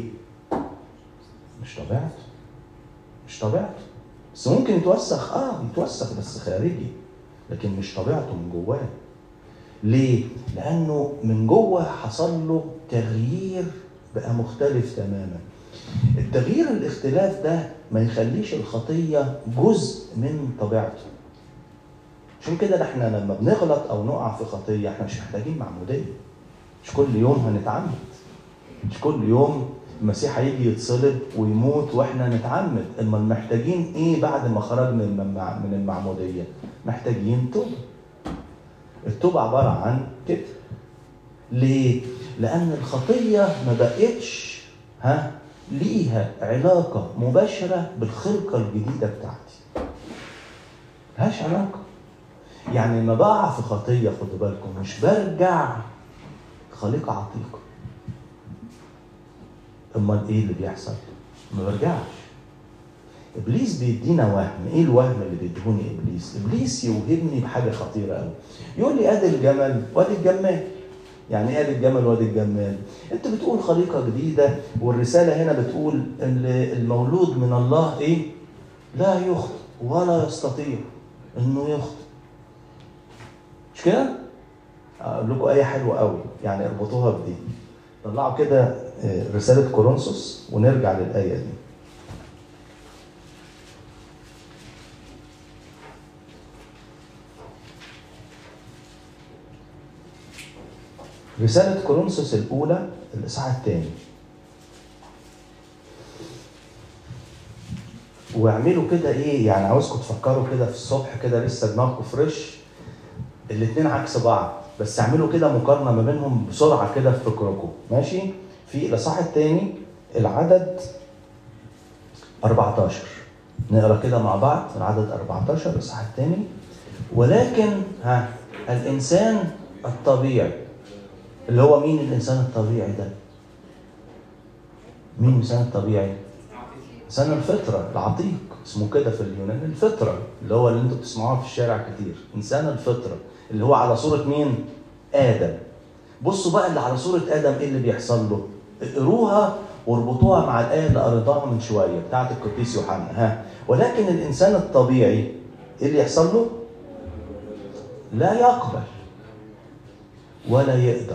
مش طبيعته مش طبيعته بس ممكن يتوسخ اه يتوسخ بس خارجي لكن مش طبيعته من جواه ليه؟ لأنه من جوه حصل له تغيير بقى مختلف تماما. التغيير الاختلاف ده ما يخليش الخطية جزء من طبيعته. عشان كده احنا لما بنغلط أو نقع في خطية احنا مش محتاجين معمودية. مش كل يوم هنتعمد. مش كل يوم المسيح هيجي يتصلب ويموت واحنا نتعمد، اما محتاجين ايه بعد ما خرجنا من المع- من المعمودية؟ محتاجين توبة. التوبة عبارة عن كده ليه؟ لأن الخطية ما بقتش ها ليها علاقة مباشرة بالخلقة الجديدة بتاعتي ملهاش علاقة يعني لما بقع في خطية خدوا بالكم مش برجع خليقة عتيقة أمال إيه اللي بيحصل؟ ما برجعش ابليس بيدينا وهم ايه الوهم اللي بيديهوني ابليس ابليس يوهمني بحاجه خطيره قوي يقول لي ادي الجمل وادي الجمال يعني ايه ادي الجمل وادي الجمال انت بتقول خليقه جديده والرساله هنا بتقول ان المولود من الله ايه لا يخطئ ولا يستطيع انه يخطئ مش كده اقول لكم ايه حلوه قوي يعني اربطوها بدي طلعوا كده آه، رساله كورنثوس ونرجع للايه دي رسالة كورنثوس الأولى الإصحاح الثاني واعملوا كده إيه يعني عاوزكم تفكروا كده في الصبح كده لسه دماغكم فريش الاتنين عكس بعض بس اعملوا كده مقارنة ما بينهم بسرعة كده في فكركم ماشي في الإصحاح الثاني العدد 14 نقرا كده مع بعض العدد 14 الإصحاح الثاني ولكن ها الإنسان الطبيعي اللي هو مين الإنسان الطبيعي ده؟ مين الإنسان الطبيعي؟ إنسان الفطرة العتيق اسمه كده في اليونان الفطرة اللي هو اللي انتوا بتسمعوها في الشارع كتير إنسان الفطرة اللي هو على صورة مين؟ آدم بصوا بقى اللي على صورة آدم إيه اللي بيحصل له؟ اقروها واربطوها مع الآية اللي قريتها من شوية بتاعت القديس يوحنا ها ولكن الإنسان الطبيعي إيه اللي يحصل له؟ لا يقبل ولا يقدر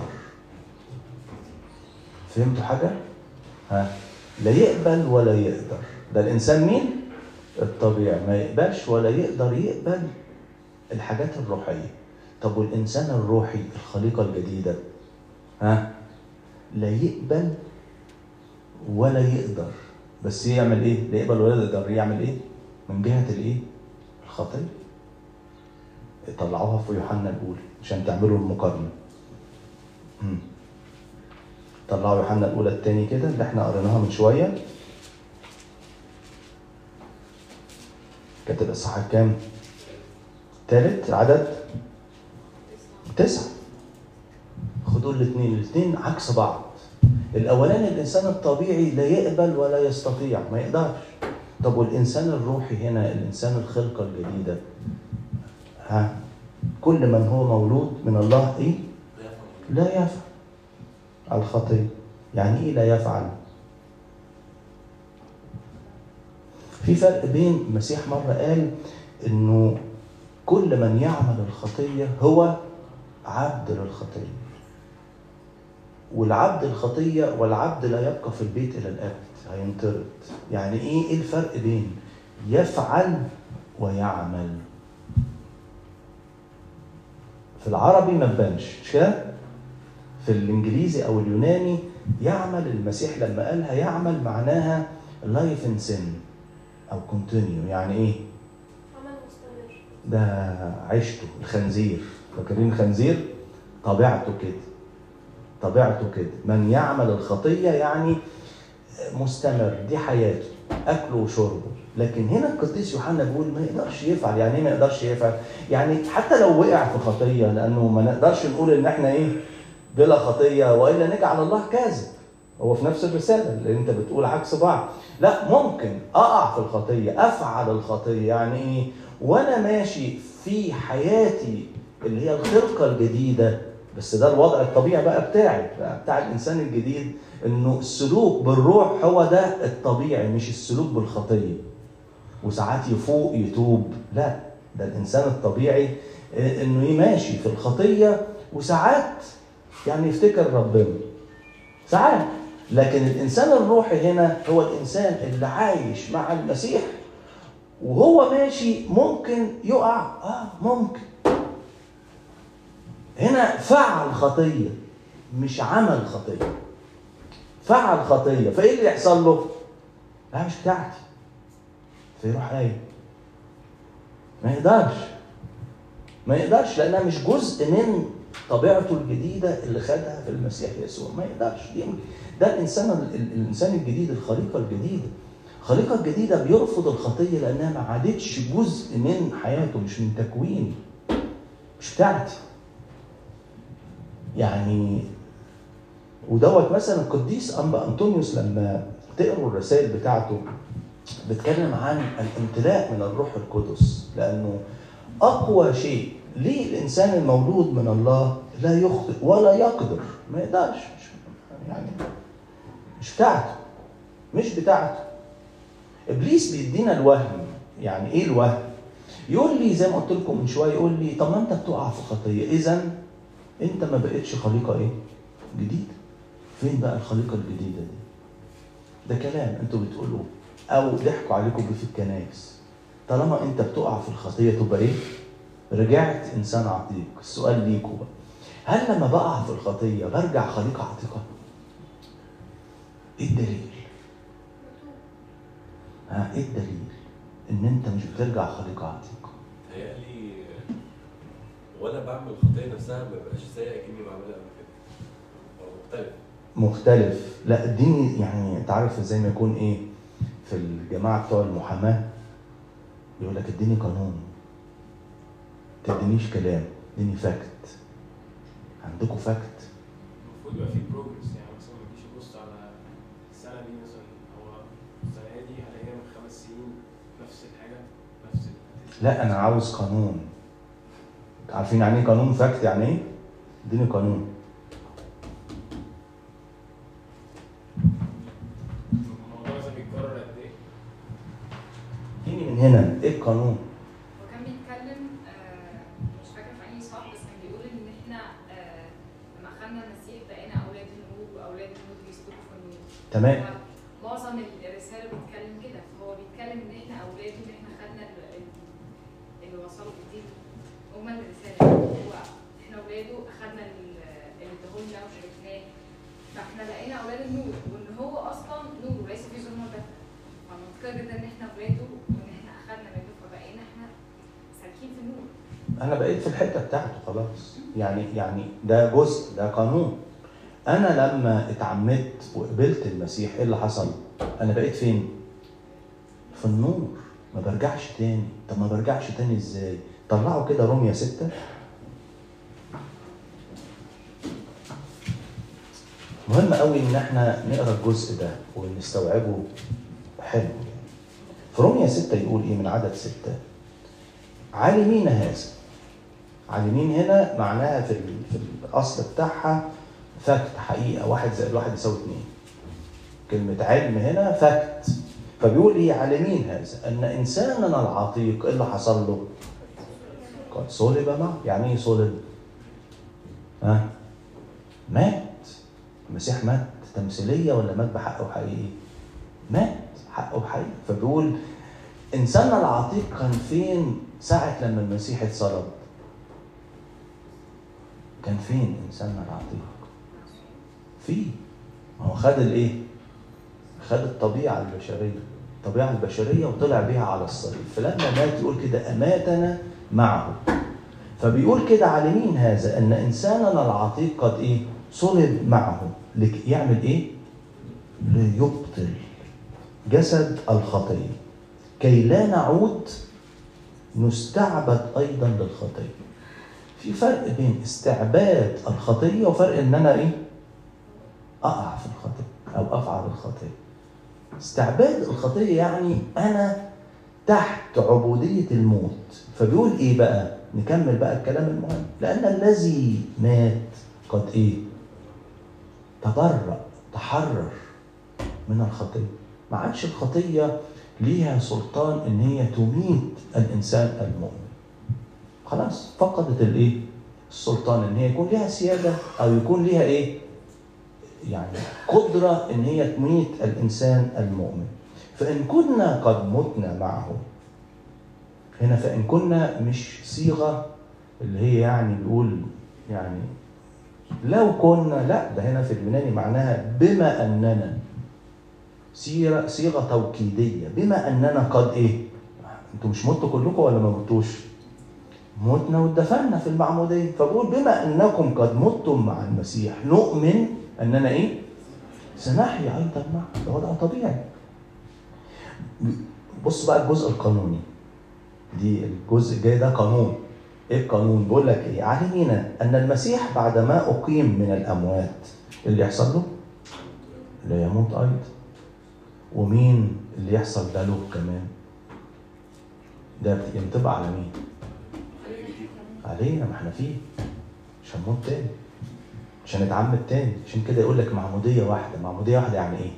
فهمتوا حاجة؟ ها لا يقبل ولا يقدر ده الإنسان مين؟ الطبيعي ما يقبلش ولا يقدر يقبل الحاجات الروحية طب والإنسان الروحي الخليقة الجديدة ها لا يقبل ولا يقدر بس يعمل ايه؟ لا يقبل ولا يقدر يعمل ايه؟ من جهة الايه؟ الخطية طلعوها في يوحنا الأولى عشان تعملوا المقارنة مم. طلعوا يوحنا الأولى التاني كده اللي احنا قريناها من شوية كانت الإصحاح كام؟ تالت عدد تسعة خدوا الاثنين الاثنين عكس بعض الأولاني الإنسان الطبيعي لا يقبل ولا يستطيع ما يقدرش طب والإنسان الروحي هنا الإنسان الخلقة الجديدة ها كل من هو مولود من الله إيه؟ لا يفعل الخطية يعني إيه لا يفعل؟ في فرق بين المسيح مرة قال إنه كل من يعمل الخطية هو عبد للخطية والعبد الخطية والعبد لا يبقى في البيت إلى الأبد هينطرد يعني إيه إيه الفرق بين يفعل ويعمل في العربي ما تبانش مش كده؟ في الإنجليزي أو اليوناني يعمل المسيح لما قالها يعمل معناها لايف ان سن أو كونتينيو يعني إيه؟ عمل مستمر ده عيشته الخنزير فاكرين الخنزير طبيعته كده طبيعته كده من يعمل الخطيه يعني مستمر دي حياته اكله وشربه لكن هنا القديس يوحنا بيقول ما يقدرش يفعل يعني ايه ما يقدرش يفعل يعني حتى لو وقع في خطيه لانه ما نقدرش نقول ان احنا ايه بلا خطيه والا نجعل الله كاذب هو في نفس الرساله اللي انت بتقول عكس بعض لا ممكن اقع في الخطيه افعل الخطيه يعني ايه وانا ماشي في حياتي اللي هي الخلقه الجديده بس ده الوضع الطبيعي بقى بتاعي بقى بتاع الانسان الجديد انه السلوك بالروح هو ده الطبيعي مش السلوك بالخطيه وساعات يفوق يتوب لا ده الانسان الطبيعي آه، انه يماشي في الخطيه وساعات يعني يفتكر ربنا ساعات لكن الانسان الروحي هنا هو الانسان اللي عايش مع المسيح وهو ماشي ممكن يقع اه ممكن هنا فعل خطيه مش عمل خطيه فعل خطيه فايه اللي يحصل له؟ لا مش بتاعتي فيروح ايه؟ ما يقدرش ما يقدرش لانها مش جزء من طبيعته الجديده اللي خدها في المسيح يسوع ما يقدرش دي ده الانسان ال- الانسان الجديد الخليقه الجديده الخليقه الجديده بيرفض الخطيه لانها ما عادتش جزء من حياته مش من تكويني مش بتاعتي يعني ودوت مثلا القديس انبا انطونيوس لما تقروا الرسائل بتاعته بيتكلم عن الامتلاء من الروح القدس لانه اقوى شيء ليه الانسان المولود من الله لا يخطئ ولا يقدر ما يقدرش مش يعني مش بتاعته مش بتاعته ابليس بيدينا الوهم يعني ايه الوهم يقول لي زي ما قلت لكم من شويه يقول لي طب ما انت بتقع في خطيه اذا انت ما بقتش خليقه ايه جديده فين بقى الخليقه الجديده دي ده كلام انتوا بتقولوه او ضحكوا عليكم بيه في الكنائس طالما انت بتقع في الخطيه تبقى ايه رجعت انسان عتيق السؤال ليكوا بقى هل لما بقع في الخطيه برجع خليقه عتيقه؟ ايه الدليل؟ ها ايه الدليل؟ ان انت مش بترجع خليقه عتيقه تهيألي وانا بعمل الخطيه نفسها ما بقاش سيء كاني بعملها قبل كده هو مختلف مختلف لا اديني يعني انت عارف زي ما يكون ايه في الجماعه بتوع المحاماه يقول لك اديني قانون تدينيش كلام اديني فاكت عندكم فاكت المفروض يبقى في بروجرس يعني مثلا ما تجيش تبص على السنه دي مثلا هو السنه دي هلاقيها من خمس سنين نفس الحاجه نفس ال- لا انا عاوز قانون عارفين يعني ايه قانون فاكت يعني ايه اديني قانون الموضوع ده بيتكرر قد ايه؟ اديني من هنا ايه القانون هو كان بيتكلم آه، مش فاكره في انهي صح بس كان بيقول ان احنا آه، لما اخذنا المسيح بقينا اولاد النور واولاد النور بيسلكوا في النور تمام معظم الرساله بيتكلم كده فهو بيتكلم ان احنا اولاده ان احنا خدنا ال- ال- اللي وصلوا بالدين هما الرساله هو احنا اولاده اخدنا ال- اللي اداهولنا وشاركناه فاحنا بقينا اولاد النور وان هو اصلا نور وليس في ظلمه ده فمنطقي جدا ان احنا اولاده وان احنا اخدنا منه فبقينا احنا سالكين في النور انا بقيت في الحته بتاعته خلاص يعني يعني ده جزء ده قانون انا لما اتعمدت وقبلت المسيح ايه اللي حصل انا بقيت فين في النور ما برجعش تاني طب ما برجعش تاني ازاي طلعوا كده روميا ستة مهم قوي ان احنا نقرا الجزء ده ونستوعبه حلو يعني. في روميا ستة يقول ايه من عدد ستة عالمين هذا عالمين هنا معناها في ال- في الاصل بتاعها فاكت حقيقه واحد زائد واحد يساوي اثنين كلمه علم هنا فاكت فبيقول ايه عالمين هذا ان انساننا العتيق إيه اللي حصل له قد صلب معه يعني ايه صلب ها مات المسيح مات تمثيليه ولا مات بحقه حقيقي مات حقه حقيقي فبيقول انساننا العتيق كان فين ساعه لما المسيح اتصلب كان فين انساننا العتيق فيه ما هو خد الايه خد الطبيعه البشريه الطبيعه البشريه وطلع بيها على الصليب فلما مات يقول كده اماتنا معه فبيقول كده عالمين هذا ان انساننا العتيق قد ايه صلب معه لك يعمل ايه ليبطل جسد الخطيه كي لا نعود نستعبد ايضا للخطيه في فرق بين استعباد الخطيه وفرق ان انا ايه اقع في الخطيه او افعل الخطيه استعباد الخطيه يعني انا تحت عبوديه الموت فبيقول ايه بقى نكمل بقى الكلام المهم لان الذي مات قد ايه تبرأ تحرر من الخطيه ما عادش الخطيه ليها سلطان ان هي تميت الانسان المؤمن خلاص فقدت الايه السلطان ان هي يكون ليها سياده او يكون ليها ايه يعني قدره ان هي تميت الانسان المؤمن فان كنا قد متنا معه هنا فان كنا مش صيغه اللي هي يعني بيقول يعني لو كنا لا ده هنا في اليوناني معناها بما اننا صيغه صيغه توكيديه بما اننا قد ايه انتوا مش متوا كلكم ولا ما متوش متنا واتدفنا في المعموديه فبقول بما انكم قد متم مع المسيح نؤمن اننا ايه سنحيا ايضا معه ده وضع طبيعي بص بقى الجزء القانوني دي الجزء الجاي ده قانون ايه القانون بيقول لك ايه عالمين ان المسيح بعدما اقيم من الاموات اللي يحصل له لا يموت ايضا ومين اللي يحصل ده له كمان ده ينطبق على مين علينا ما احنا فيه مش هنموت تاني مش هنتعمد تاني عشان كده يقول لك معمودية واحدة معمودية واحدة يعني ايه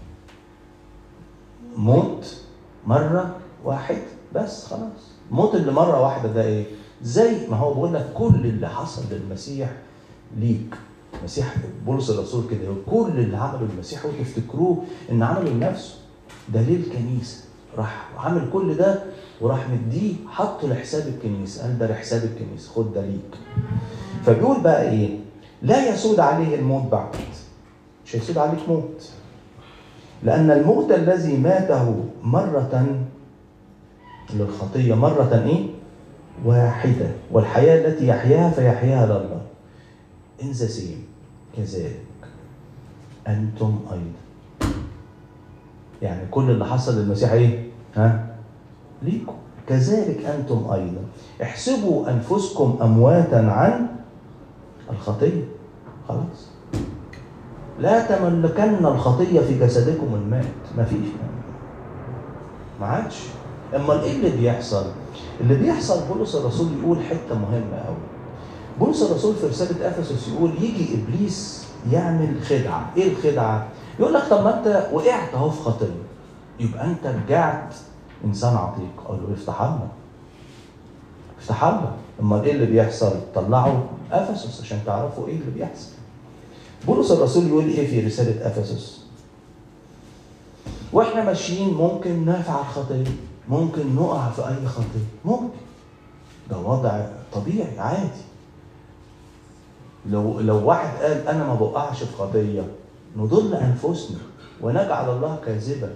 موت مرة واحدة بس خلاص موت اللي مرة واحدة ده ايه زي ما هو بيقول لك كل اللي حصل للمسيح ليك المسيح بولس الرسول كده يقول كل اللي عمله المسيح وتفتكروه ان عمله لنفسه ده ليه الكنيسه راح عامل كل ده وراح مديه حطه لحساب الكنيسه قال ده لحساب الكنيسه خد ده ليك فبيقول بقى ايه لا يسود عليه الموت بعد مش هيسود عليك موت لأن الموت الذي ماته مرة للخطية مرة إيه؟ واحدة والحياة التي يحياها فيحياها لله إن ذا سيم كذلك أنتم أيضا يعني كل اللي حصل للمسيح إيه؟ ها؟ ليكم كذلك أنتم أيضا احسبوا أنفسكم أمواتا عن الخطية خلاص لا تملكن الخطية في جسدكم المات مفيش ما عادش امال ايه اللي بيحصل؟ اللي بيحصل بولس الرسول يقول حته مهمه قوي. بولس الرسول في رساله افسس يقول يجي ابليس يعمل خدعه، ايه الخدعه؟ يقول لك طب ما انت وقعت اهو في خطيه. يبقى انت رجعت انسان عتيق، اقول له افتح الله. افتح الله، امال ايه اللي بيحصل؟ طلعوا افسس عشان تعرفوا ايه اللي بيحصل. بولس الرسول يقول ايه في رساله افسس؟ واحنا ماشيين ممكن نفعل خطيه ممكن نقع في اي خطيه ممكن ده وضع طبيعي عادي لو لو واحد قال انا ما بقعش في خطيه نضل انفسنا ونجعل الله كاذبا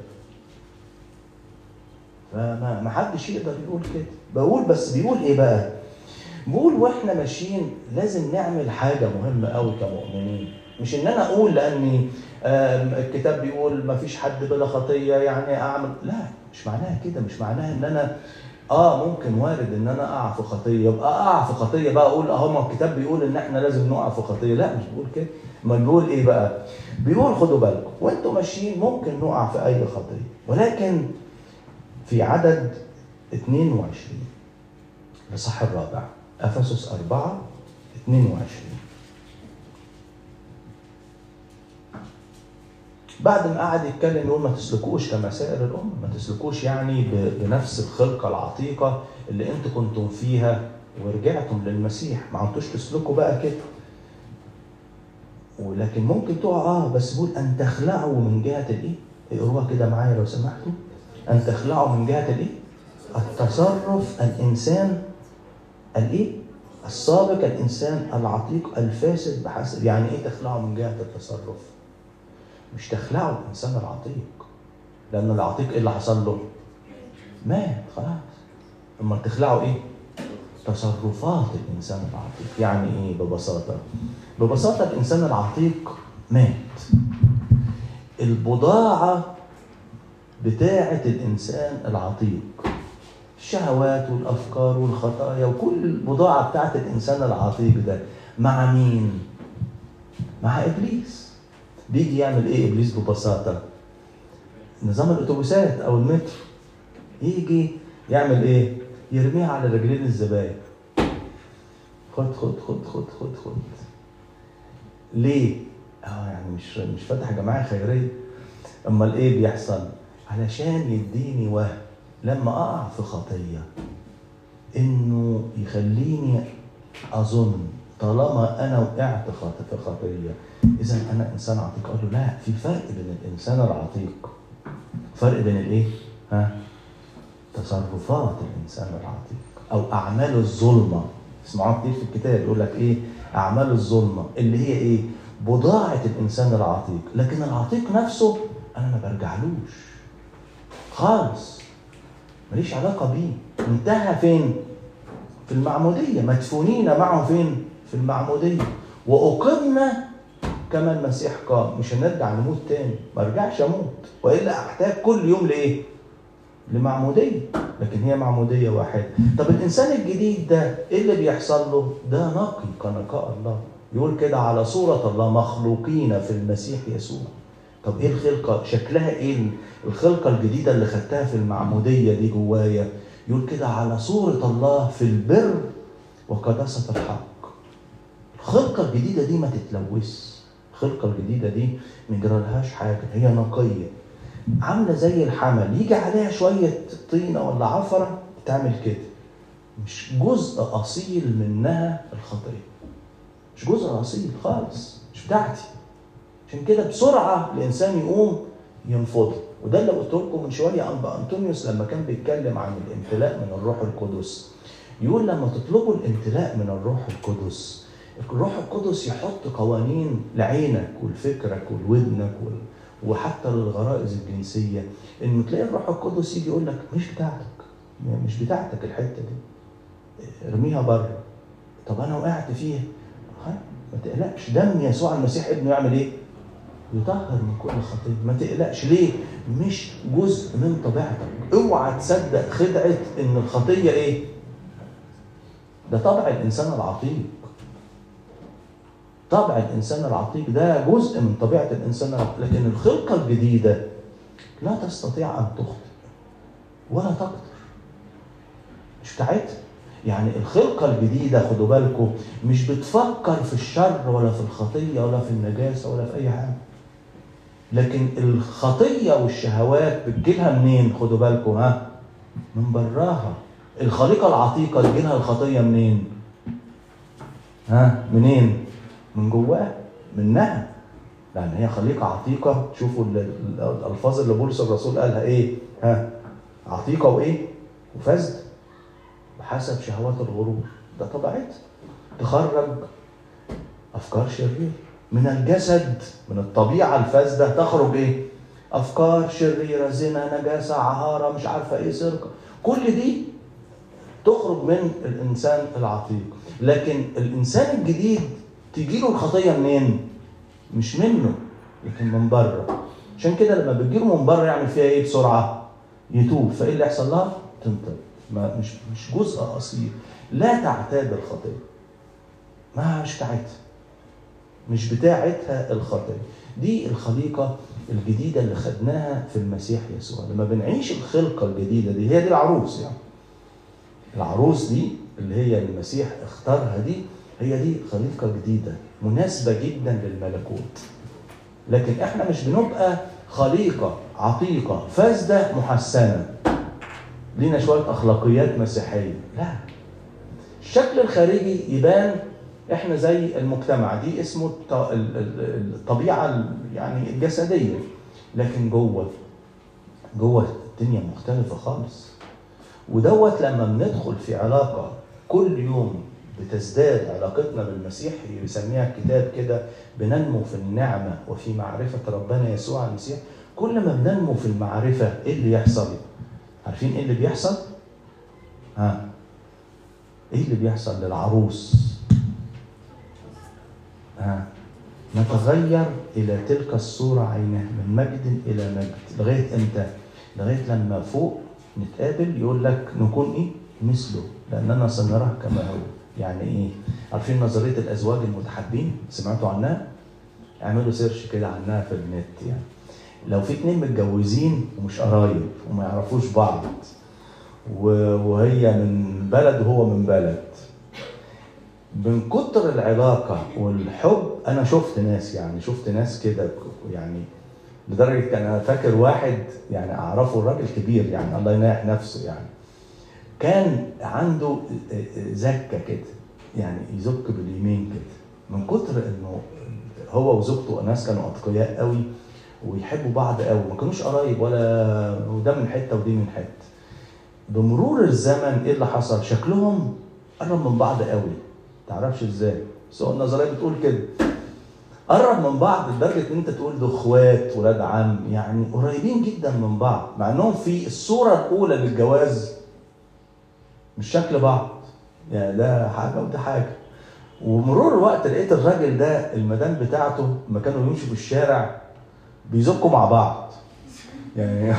فما ما حدش يقدر يقول كده بقول بس بيقول ايه بقى بقول واحنا ماشيين لازم نعمل حاجه مهمه قوي كمؤمنين مش ان انا اقول لاني الكتاب بيقول ما فيش حد بلا خطيه يعني اعمل لا مش معناها كده مش معناها ان انا اه ممكن وارد ان انا اقع في خطيه يبقى اقع في خطيه بقى اقول اهو ما الكتاب بيقول ان احنا لازم نقع في خطيه لا مش بيقول كده ما بيقول ايه بقى بيقول خدوا بالكم وانتم ماشيين ممكن نقع في اي خطيه ولكن في عدد 22 الاصحاح الرابع افسس 4 22 بعد ما قعد يتكلم يقول ما تسلكوش كما سائر الأمة ما تسلكوش يعني بنفس الخلقة العتيقة اللي انتوا كنتم فيها ورجعتم للمسيح ما عدتوش تسلكوا بقى كده ولكن ممكن تقع اه بس بيقول ان تخلعوا من جهة الايه؟ اقروها كده معايا لو سمحتوا ان تخلعوا من جهة الايه؟ التصرف الانسان الايه؟ السابق الانسان العتيق الفاسد بحسب يعني ايه تخلعوا من جهة التصرف؟ مش تخلعوا الانسان العتيق لان العتيق ايه اللي حصل له؟ مات خلاص اما تخلعوا ايه؟ تصرفات الانسان العتيق يعني ايه ببساطه؟ ببساطه الانسان العتيق مات البضاعه بتاعه الانسان العتيق الشهوات والافكار والخطايا وكل البضاعه بتاعه الانسان العتيق ده مع مين؟ مع ابليس بيجي يعمل ايه ابليس ببساطه نظام الاتوبيسات او المترو يجي يعمل ايه يرميها على رجلين الزباين خد خد خد خد خد خد ليه اه يعني مش مش فاتح جماعه خيريه امال ايه بيحصل علشان يديني وهم لما اقع في خطيه انه يخليني اظن طالما انا وقعت في خطيه اذا انا انسان عتيق اقول له لا في فرق بين الانسان العتيق فرق بين الايه ها تصرفات الانسان العتيق او اعمال الظلمه اسمعوها كتير في الكتاب يقول لك ايه اعمال الظلمه اللي هي ايه بضاعه الانسان العتيق لكن العتيق نفسه انا ما برجعلوش خالص ماليش علاقه بيه انتهى فين في المعموديه مدفونين معه فين في المعموديه واقمنا كما المسيح قام مش هنرجع نموت تاني ما ارجعش اموت والا احتاج كل يوم لايه لمعموديه لكن هي معموديه واحده طب الانسان الجديد ده ايه اللي بيحصل له ده نقي كنقاء الله يقول كده على صورة الله مخلوقين في المسيح يسوع طب ايه الخلقة شكلها ايه الخلقة الجديدة اللي خدتها في المعمودية دي جوايا يقول كده على صورة الله في البر وقداسة الحق الخلقة الجديدة دي ما تتلوث الخلقة الجديدة دي ما يجرالهاش حاجة هي نقية عاملة زي الحمل يجي عليها شوية طينة ولا عفرة تعمل كده مش جزء أصيل منها الخطية مش جزء أصيل خالص مش بتاعتي عشان كده بسرعة الإنسان يقوم ينفض وده اللي قلت لكم من شوية أنبا أنطونيوس لما كان بيتكلم عن الامتلاء من الروح القدس يقول لما تطلبوا الامتلاء من الروح القدس الروح القدس يحط قوانين لعينك ولفكرك ولودنك وال... وحتى للغرائز الجنسيه انه تلاقي الروح القدس يجي يقول لك مش بتاعتك مش بتاعتك الحته دي ارميها بره طب انا وقعت فيها ها ما تقلقش دم يسوع المسيح ابنه يعمل ايه؟ يطهر من كل خطيه ما تقلقش ليه؟ مش جزء من طبيعتك اوعى تصدق خدعه ان الخطيه ايه؟ ده طبع الانسان العتيق طبع الانسان العتيق ده جزء من طبيعه الانسان العتيق لكن الخلقه الجديده لا تستطيع ان تخطئ ولا تقدر مش بتاعتها يعني الخلقة الجديدة خدوا بالكم مش بتفكر في الشر ولا في الخطية ولا في النجاسة ولا في أي حاجة لكن الخطية والشهوات بتجيلها منين خدوا بالكم ها من براها الخليقة العتيقة تجيلها الخطية منين ها منين من جواها منها لأن هي خليقة عتيقة شوفوا ال- ال- الألفاظ اللي بولس الرسول قالها إيه ها عتيقة وإيه وفسد بحسب شهوات الغرور ده طبيعتها تخرج افكار شريره من الجسد من الطبيعه الفاسده تخرج ايه افكار شريره زنا نجاسه عهاره مش عارفه ايه سرقه كل دي تخرج من الانسان العتيق لكن الانسان الجديد تجي له الخطيه منين مش منه لكن من بره عشان كده لما بتجيله من بره يعمل فيها ايه بسرعه يتوب فايه اللي يحصل لها تنطلق ما مش مش جزء اصيل لا تعتاد الخطيه ما مش بتاعتها مش بتاعتها الخطيه دي الخليقه الجديده اللي خدناها في المسيح يسوع لما بنعيش الخلقه الجديده دي هي دي العروس يعني العروس دي اللي هي المسيح اختارها دي هي دي خليقه جديده مناسبه جدا للملكوت لكن احنا مش بنبقى خليقه عتيقه فاسده محسنه لينا شويه اخلاقيات مسيحيه لا الشكل الخارجي يبان احنا زي المجتمع دي اسمه الط- ال- ال- الطبيعه ال- يعني الجسديه لكن جوه جوه الدنيا مختلفه خالص ودوت لما بندخل في علاقه كل يوم بتزداد علاقتنا بالمسيح يسميها الكتاب كده بننمو في النعمه وفي معرفه ربنا يسوع المسيح كل ما بننمو في المعرفه ايه اللي يحصل؟ عارفين ايه اللي بيحصل؟ ها ايه اللي بيحصل للعروس؟ ها نتغير الى تلك الصوره عينها من مجد الى مجد لغايه امتى؟ لغايه لما فوق نتقابل يقول لك نكون ايه؟ مثله لاننا سنراه كما هو يعني ايه؟ عارفين نظريه الازواج المتحابين؟ سمعتوا عنها؟ اعملوا سيرش كده عنها في النت يعني لو في اتنين متجوزين ومش قرايب وما يعرفوش بعض و- وهي من بلد وهو من بلد من كتر العلاقة والحب أنا شفت ناس يعني شفت ناس كده يعني لدرجة أنا فاكر واحد يعني أعرفه الراجل كبير يعني الله يناح نفسه يعني كان عنده زكة كده يعني يزك باليمين كده من كتر إنه هو وزوجته ناس كانوا أتقياء قوي ويحبوا بعض قوي ما كانوش قرايب ولا وده من حته ودي من حته بمرور الزمن ايه اللي حصل شكلهم قرب من بعض قوي تعرفش ازاي بس هو النظريه بتقول كده قرب من بعض لدرجه ان انت تقول ده اخوات ولاد عم يعني قريبين جدا من بعض مع انهم في الصوره الاولى للجواز مش شكل بعض يعني ده حاجه وده حاجه ومرور الوقت لقيت الراجل ده المدام بتاعته لما كانوا يمشوا في الشارع بيزقوا مع بعض يعني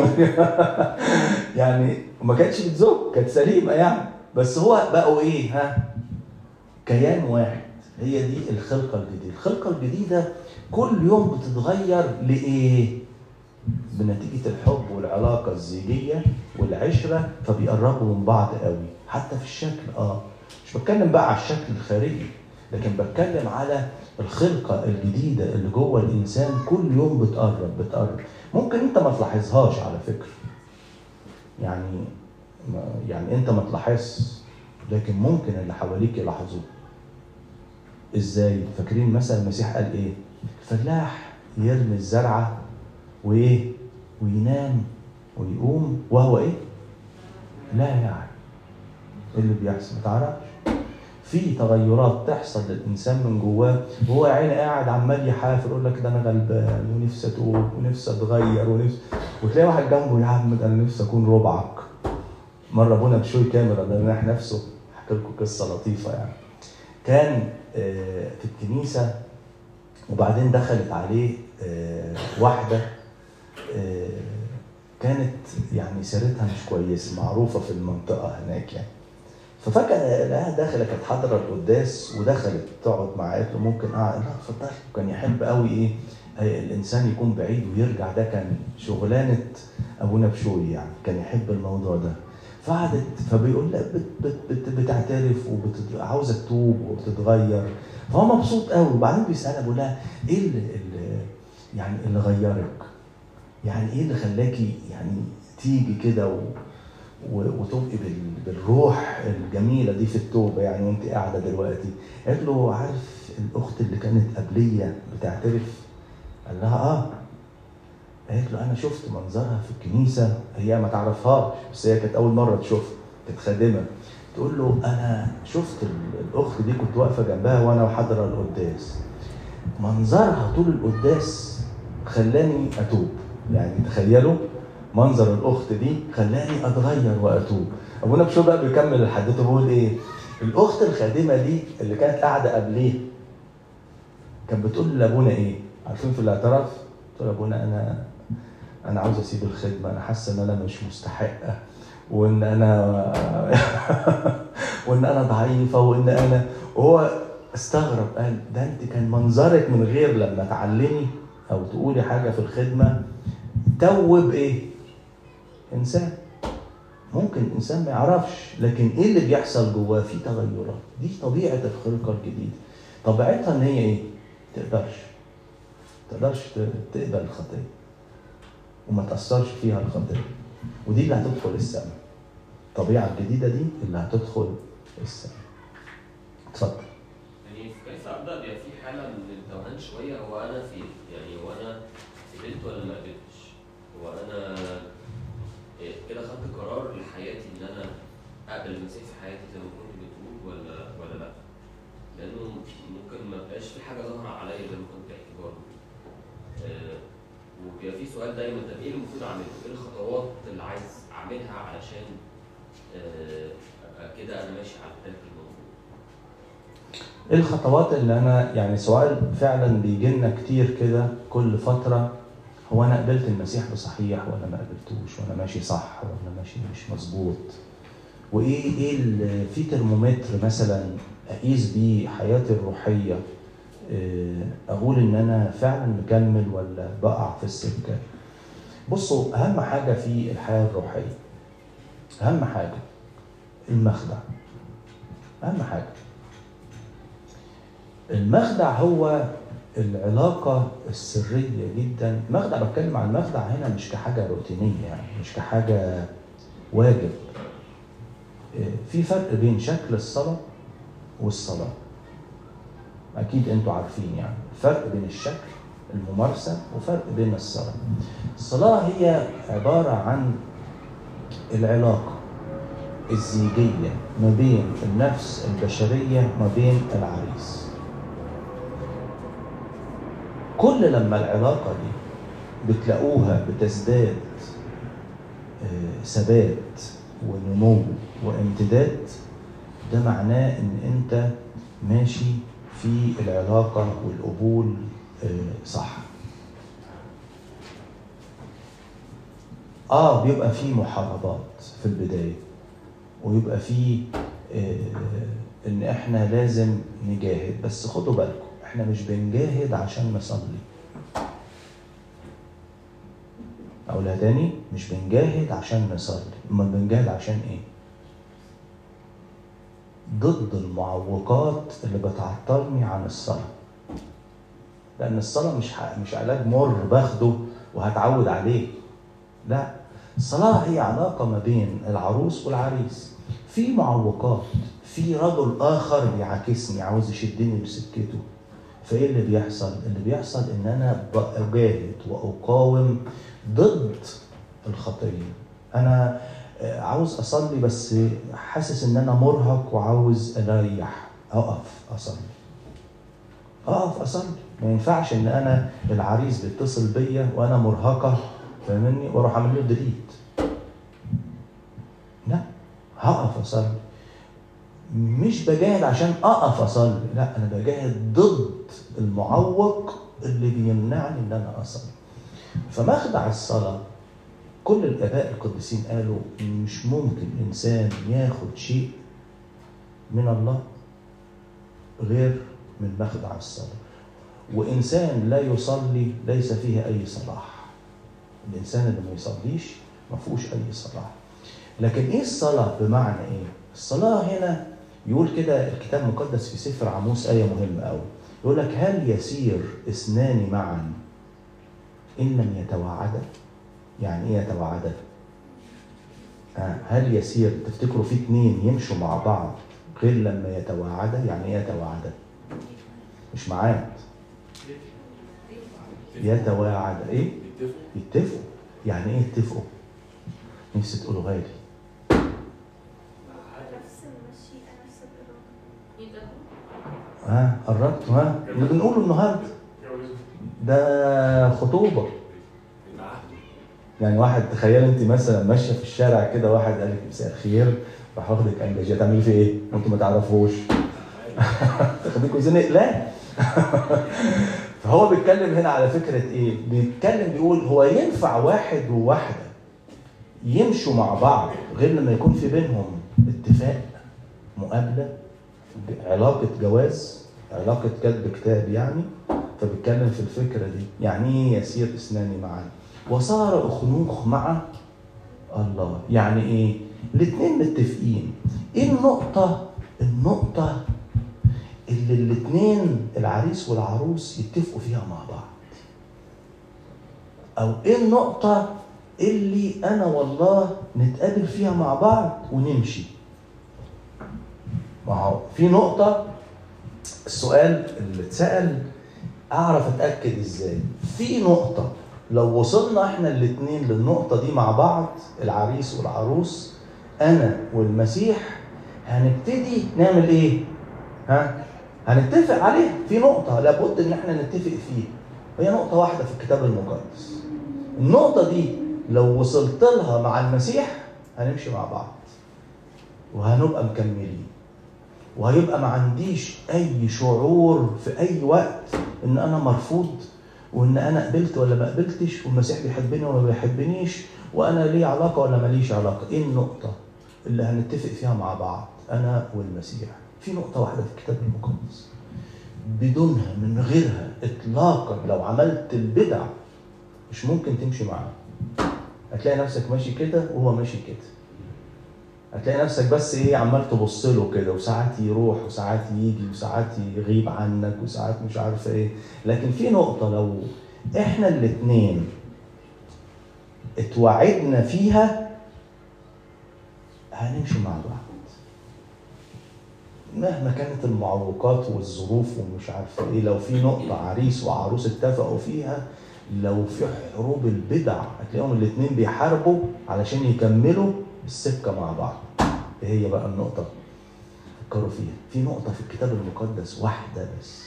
يعني ما كانتش بتزق كانت سليمه يعني بس هو بقوا ايه ها كيان واحد هي دي الخلقه الجديده الخلقه الجديده كل يوم بتتغير لايه بنتيجه الحب والعلاقه الزيجيه والعشره فبيقربوا من بعض قوي حتى في الشكل اه مش بتكلم بقى على الشكل الخارجي لكن بتكلم على الخلقة الجديدة اللي جوه الإنسان كل يوم بتقرب بتقرب ممكن أنت ما تلاحظهاش على فكرة يعني ما يعني أنت ما تلاحظش لكن ممكن اللي حواليك يلاحظوه إزاي؟ فاكرين مثلا المسيح قال إيه؟ الفلاح يرمي الزرعة وإيه؟ وينام ويقوم وهو إيه؟ لا يعني إيه اللي بيحصل؟ ما تعرفش في تغيرات تحصل للانسان من جواه وهو يا عيني قاعد عمال يحافر يقول لك ده انا غلبان ونفسي اتوب ونفسي اتغير ونفسي وتلاقي واحد جنبه يا عم ده انا نفسي اكون ربعك مره ابونا بشوي كامل الله يريح نفسه احكي لكم قصه لطيفه يعني كان آه، في الكنيسه وبعدين دخلت عليه آه، واحده آه، كانت يعني سيرتها مش كويسه معروفه في المنطقه هناك يعني ففجاه لقاها داخله كانت حاضره القداس ودخلت تقعد معاه قالت له ممكن اه لا اتفضلي وكان يحب قوي ايه آه، الانسان يكون بعيد ويرجع ده كان شغلانه ابونا بشوي يعني كان يحب الموضوع ده فقعدت فبيقول لها بت بت بت بتعترف وعاوزه تتوب وبتتغير فهو مبسوط قوي وبعدين بيسالها بيقول لها ايه اللي, اللي يعني اللي غيرك؟ يعني ايه اللي خلاكي يعني تيجي كده و و- وتبقي بال- بالروح الجميله دي في التوبه يعني وانت قاعده دلوقتي قالت له عارف الاخت اللي كانت قبليه بتعترف قال لها اه قالت له انا شفت منظرها في الكنيسه هي ما تعرفهاش بس هي كانت اول مره تشوفها كانت خادمه تقول له انا شفت ال- الاخت دي كنت واقفه جنبها وانا حاضره القداس منظرها طول القداس خلاني اتوب يعني تخيلوا منظر الاخت دي خلاني اتغير واتوب ابونا بشو بقى بيكمل الحديث بيقول ايه الاخت الخادمه دي اللي كانت قاعده قبليه كانت بتقول لابونا ايه عارفين في الاعتراف تقول لابونا انا انا عاوز اسيب الخدمه انا حاسه ان انا مش مستحقه وان انا وان انا ضعيفه وان انا وهو استغرب قال ده انت كان منظرك من غير لما تعلمي او تقولي حاجه في الخدمه توب ايه؟ انسان ممكن انسان ما يعرفش لكن ايه اللي بيحصل جواه في تغيرات دي طبيعه الخلقه الجديده طبيعتها ان هي ايه؟ تقدرش تقدرش ت- تقبل الخطيه وما تاثرش فيها الخطيه ودي اللي هتدخل السماء الطبيعه الجديده دي اللي هتدخل السماء اتفضل يعني كيف ابدا بيبقى في حاله من التوهان شويه هو انا فين؟ يعني هو انا قبلت ولا ما قبلتش؟ هو انا إيه، كده خدت قرار لحياتي ان انا اقبل المسيح في حياتي زي ما كنت بتقول ولا ولا لا؟ لانه ممكن ما بقاش في حاجه ظاهره عليا زي ما كنت بتحكي برضه. آه، وبيبقى في سؤال دايما طب ايه اللي المفروض اعمله؟ ايه الخطوات اللي عايز اعملها علشان آه، ابقى كده انا ماشي على بدايه الموضوع؟ ايه الخطوات اللي انا يعني سؤال فعلا بيجي لنا كتير كده كل فتره هو انا قبلت المسيح بصحيح ولا ما قبلتوش وانا ماشي صح ولا ماشي مش مظبوط وايه ايه ال- في ترمومتر مثلا اقيس بيه حياتي الروحيه إيه، اقول ان انا فعلا مكمل ولا بقع في السكه بصوا اهم حاجه في الحياه الروحيه اهم حاجه المخدع اهم حاجه المخدع هو العلاقة السرية جدا المخدع بتكلم عن المخدع هنا مش كحاجة روتينية يعني مش كحاجة واجب إيه، في فرق بين شكل الصلاة والصلاة أكيد أنتوا عارفين يعني فرق بين الشكل الممارسة وفرق بين الصلاة الصلاة هي عبارة عن العلاقة الزيجية ما بين النفس البشرية ما بين العريس كل لما العلاقة دي بتلاقوها بتزداد آه، ثبات ونمو وامتداد ده معناه ان انت ماشي في العلاقة والقبول آه، صح اه بيبقى في محاربات في البداية ويبقى في آه، ان احنا لازم نجاهد بس خدوا بالكم احنا مش بنجاهد عشان نصلي اقولها تاني مش بنجاهد عشان نصلي امال بنجاهد عشان ايه ضد المعوقات اللي بتعطلني عن الصلاه لان الصلاه مش ح- مش علاج مر باخده وهتعود عليه لا الصلاه هي علاقه ما بين العروس والعريس في معوقات في رجل اخر بيعاكسني عاوز يشدني لسكته فايه اللي بيحصل اللي بيحصل ان انا بجاهد واقاوم ضد الخطيه انا آه، عاوز اصلي بس حاسس ان انا مرهق وعاوز اريح اقف اصلي اقف اصلي ما ينفعش ان انا العريس بيتصل بيا وانا مرهقه فاهمني واروح اعمل له ديليت لا هقف اصلي مش بجاهد عشان اقف اصلي لا انا بجاهد ضد المعوق اللي بيمنعني ان انا اصلي فمخدع الصلاه كل الاباء القديسين قالوا إن مش ممكن انسان ياخد شيء من الله غير من مخدع الصلاه وانسان لا يصلي ليس فيه اي صلاح الانسان اللي ما يصليش ما فيهوش اي صلاح لكن ايه الصلاه بمعنى ايه الصلاه هنا يقول كده الكتاب المقدس في سفر عموس ايه مهمه قوي يقول لك هل يسير اثنان معا ان لم يتواعدا يعني ايه يتواعدا آه هل يسير تفتكروا في اتنين يمشوا مع بعض غير لما يتواعدا يعني ايه يتواعدا مش معاد يتواعد ايه يتفقوا يتفقوا يعني ايه يتفقوا نفسي تقولوا غالي نفس المشيئة نفس الإرادة ها قربت ها اللي بنقوله النهارده ده خطوبه يبقى عهد يعني واحد تخيل انت مثلا ماشيه في الشارع كده واحد قال لك مساء الخير راح واخدك انجاجيه تعملي فيه ايه؟ وانت ما تعرفوش تاخديك وزن لا فهو بيتكلم هنا على فكره ايه؟ بيتكلم بيقول هو ينفع واحد وواحده يمشوا مع بعض غير لما يكون في بينهم اتفاق مقابله علاقه جواز علاقه كتب كتاب يعني فبيتكلم في الفكره دي يعني ايه يسير اثنان معا وصار اخنوخ مع الله يعني ايه الاثنين متفقين ايه النقطه النقطه اللي الاثنين العريس والعروس يتفقوا فيها مع بعض او ايه النقطه اللي انا والله نتقابل فيها مع بعض ونمشي ما هو في نقطه السؤال اللي اتسال اعرف اتاكد ازاي في نقطه لو وصلنا احنا الاثنين للنقطه دي مع بعض العريس والعروس انا والمسيح هنبتدي نعمل ايه ها هنتفق عليها في نقطه لابد ان احنا نتفق فيها هي نقطه واحده في الكتاب المقدس النقطه دي لو وصلت لها مع المسيح هنمشي مع بعض وهنبقى مكملين وهيبقى ما عنديش اي شعور في اي وقت ان انا مرفوض وان انا قبلت ولا ما قبلتش والمسيح بيحبني ولا ما بيحبنيش وانا لي علاقه ولا ماليش علاقه ايه النقطه اللي هنتفق فيها مع بعض انا والمسيح في نقطه واحده في الكتاب المقدس بدونها من غيرها اطلاقا لو عملت البدع مش ممكن تمشي معاه هتلاقي نفسك ماشي كده وهو ماشي كده هتلاقي نفسك بس ايه عمال تبص له كده وساعات يروح وساعات يجي وساعات يغيب عنك وساعات مش عارف ايه لكن في نقطة لو احنا الاتنين اتوعدنا فيها هنمشي مع بعض مهما كانت المعوقات والظروف ومش عارف ايه لو في نقطة عريس وعروس اتفقوا فيها لو في حروب البدع هتلاقيهم الاتنين بيحاربوا علشان يكملوا السكة مع بعض ايه هي بقى النقطة فكروا فيها في نقطة في الكتاب المقدس واحدة بس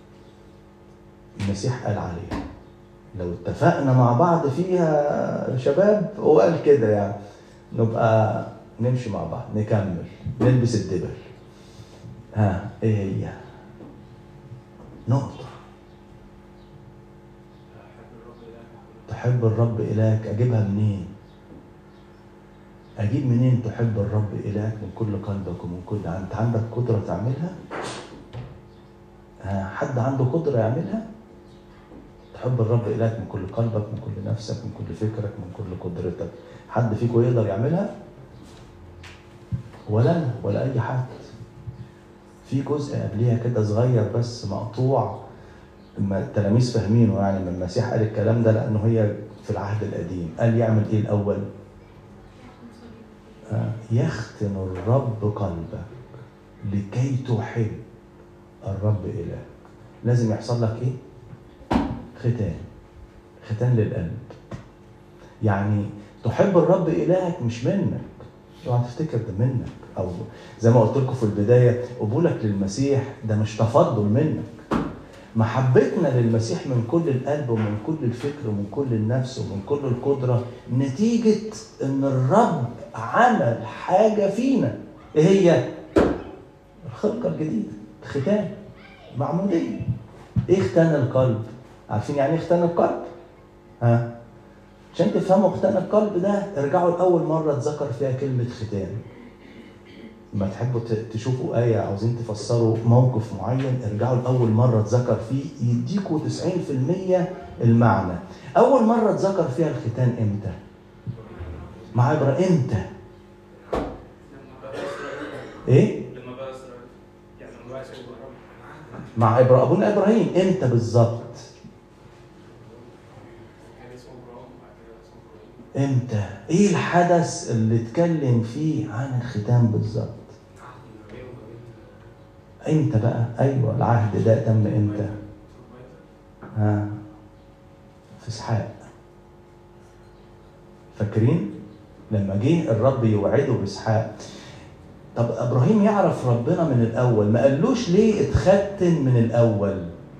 المسيح قال عليها لو اتفقنا مع بعض فيها يا شباب هو قال كده يعني نبقى نمشي مع بعض نكمل نلبس الدبل ها ايه هي نقطة تحب الرب إلهك أجيبها منين؟ أجيب منين تحب الرب إلهك من كل قلبك ومن كل أنت عندك قدرة تعملها؟ ها، حد عنده قدرة يعملها؟ تحب الرب إلهك من كل قلبك من كل نفسك من كل فكرك من كل قدرتك حد فيكم يقدر يعملها؟ ولا أنا ولا أي حد في جزء قبليها كده صغير بس مقطوع لما التلاميذ فاهمينه يعني لما المسيح قال الكلام ده لأنه هي في العهد القديم قال يعمل إيه الأول؟ آه، يختن الرب قلبك لكي تحب الرب إلهك لازم يحصل لك إيه؟ ختان ختان للقلب يعني تحب الرب إلهك مش منك اوعى تفتكر ده منك او زي ما قلت لكم في البدايه قبولك للمسيح ده مش تفضل منك محبتنا للمسيح من كل القلب ومن كل الفكر ومن كل النفس ومن كل القدره نتيجه ان الرب عمل حاجه فينا ايه هي؟ الخلقه الجديده ختان معموديه ايه ختان القلب؟ عارفين يعني ايه ختان القلب؟ ها؟ عشان تفهموا ختان القلب ده ارجعوا لأول مرة اتذكر فيها كلمة ختان. لما تحبوا ت- تشوفوا آية عاوزين تفسروا موقف معين ارجعوا لأول مرة اتذكر فيه يديكوا 90% المعنى. أول مرة اتذكر فيها الختان إمتى؟ مع إبراهيم إمتى؟ إيه؟ لما بقى اسرائيل يعني لما بقى اسرائيل مع إبرا... أبونا إبراهيم إمتى بالظبط؟ كان اسمه ابراهيم وبعد كده اسمه ابراهيم إمتى؟ إيه الحدث اللي اتكلم فيه عن الختان بالظبط؟ عهد ما بينه وما بين امتى بقى؟ ايوه العهد ده تم امتى؟ ها في اسحاق فاكرين؟ لما جه الرب يوعده باسحاق طب ابراهيم يعرف ربنا من الاول ما قالوش ليه اتختن من الاول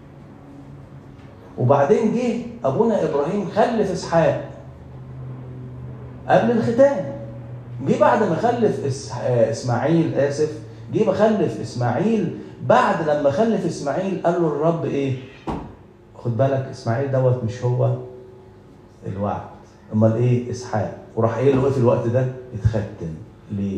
وبعدين جه ابونا ابراهيم خلف اسحاق قبل الختان جه بعد ما خلف إس- آه، اسماعيل اسف جه بخلف اسماعيل بعد لما خلف اسماعيل قال له الرب ايه خد بالك اسماعيل دوت مش هو الوعد امال ايه اسحاق وراح قايل له ايه في الوقت ده اتختن ليه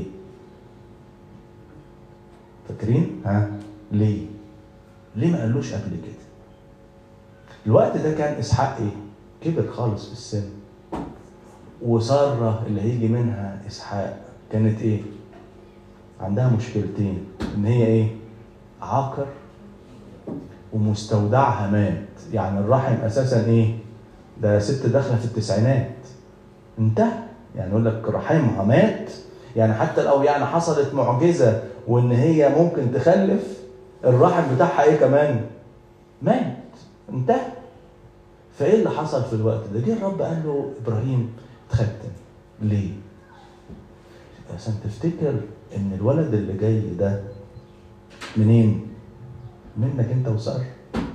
فاكرين ها ليه ليه ما قالوش قبل كده الوقت ده كان اسحاق ايه كبر خالص في السن وساره اللي هيجي منها اسحاق كانت ايه عندها مشكلتين ان هي ايه عاقر ومستودعها مات يعني الرحم اساسا ايه ده ست داخله في التسعينات انتهى يعني يقول لك رحمها مات يعني حتى لو يعني حصلت معجزه وان هي ممكن تخلف الرحم بتاعها ايه كمان مات انتهى فايه اللي حصل في الوقت ده جه الرب قال له ابراهيم اتختن ليه عشان تفتكر ان الولد اللي جاي ده منين منك انت وساره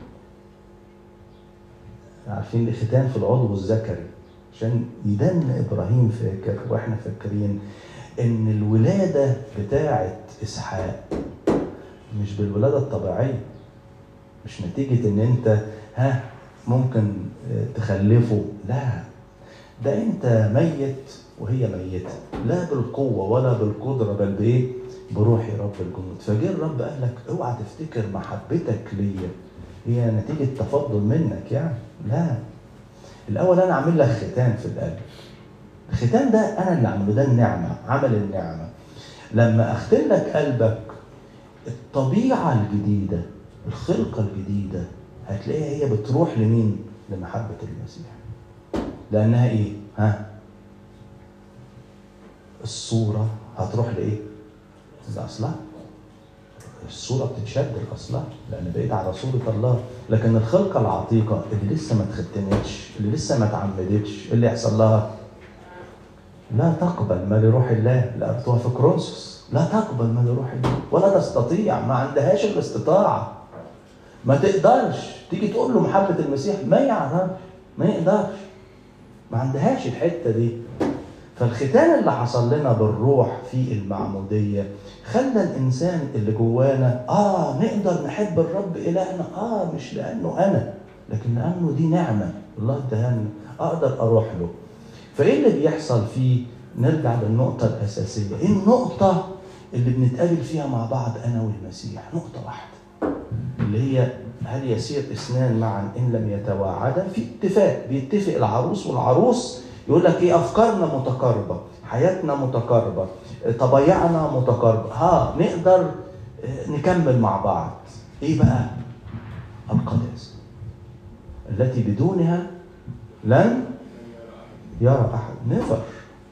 عارفين الختان في العضو الذكري عشان يدن ابراهيم فاكر واحنا فاكرين ان الولاده بتاعه اسحاق مش بالولاده الطبيعيه مش نتيجه ان انت ها ممكن آه، تخلفه لا ده انت ميت وهي ميته لا بالقوه ولا بالقدره بل بايه بروحي رب الجنود فجه الرب قال لك اوعى تفتكر محبتك ليا هي نتيجه تفضل منك يعني لا الاول انا اعمل لك ختان في القلب الختان ده انا اللي عامله ده النعمه عمل النعمه لما اختن لك قلبك الطبيعه الجديده الخلقه الجديده هتلاقيها هي بتروح لمين لمحبه المسيح لانها ايه ها الصوره هتروح لايه لاصلها الصوره بتتشد لاصلها لان بقيت على صوره الله لكن الخلقه العتيقه اللي لسه ما اتختنتش اللي لسه ما اتعمدتش إيه اللي يحصل لها لا تقبل ما لروح الله لا بتوع في كرونسوس لا تقبل ما لروح الله ولا تستطيع ما عندهاش الاستطاعه ما تقدرش تيجي تقول له محبه المسيح ما يعرفش ما يقدرش ما عندهاش الحته دي فالختان اللي حصل لنا بالروح في المعمودية خلى الإنسان اللي جوانا آه نقدر نحب الرب إلهنا آه مش لأنه أنا لكن لأنه دي نعمة الله اداها لنا أقدر أروح له فإيه اللي بيحصل فيه نرجع للنقطة الأساسية إيه النقطة اللي بنتقابل فيها مع بعض أنا والمسيح نقطة واحدة اللي هي هل يسير اثنان معا إن لم يتواعدا في اتفاق بيتفق العروس والعروس يقول لك ايه افكارنا متقاربه حياتنا متقاربه طبيعنا متقاربه ها نقدر آه، نكمل مع بعض ايه بقى القداسه التي بدونها لن يرى احد نيفر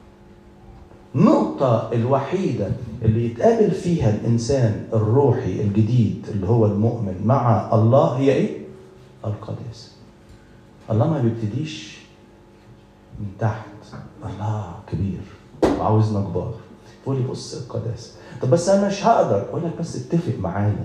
النقطة الوحيدة اللي يتقابل فيها الإنسان الروحي الجديد اللي هو المؤمن مع الله هي إيه؟ القداسة. الله ما بيبتديش من تحت الله كبير وعاوزنا كبار تقول لي بص القداسه طب بس انا مش هقدر اقول لك بس اتفق معايا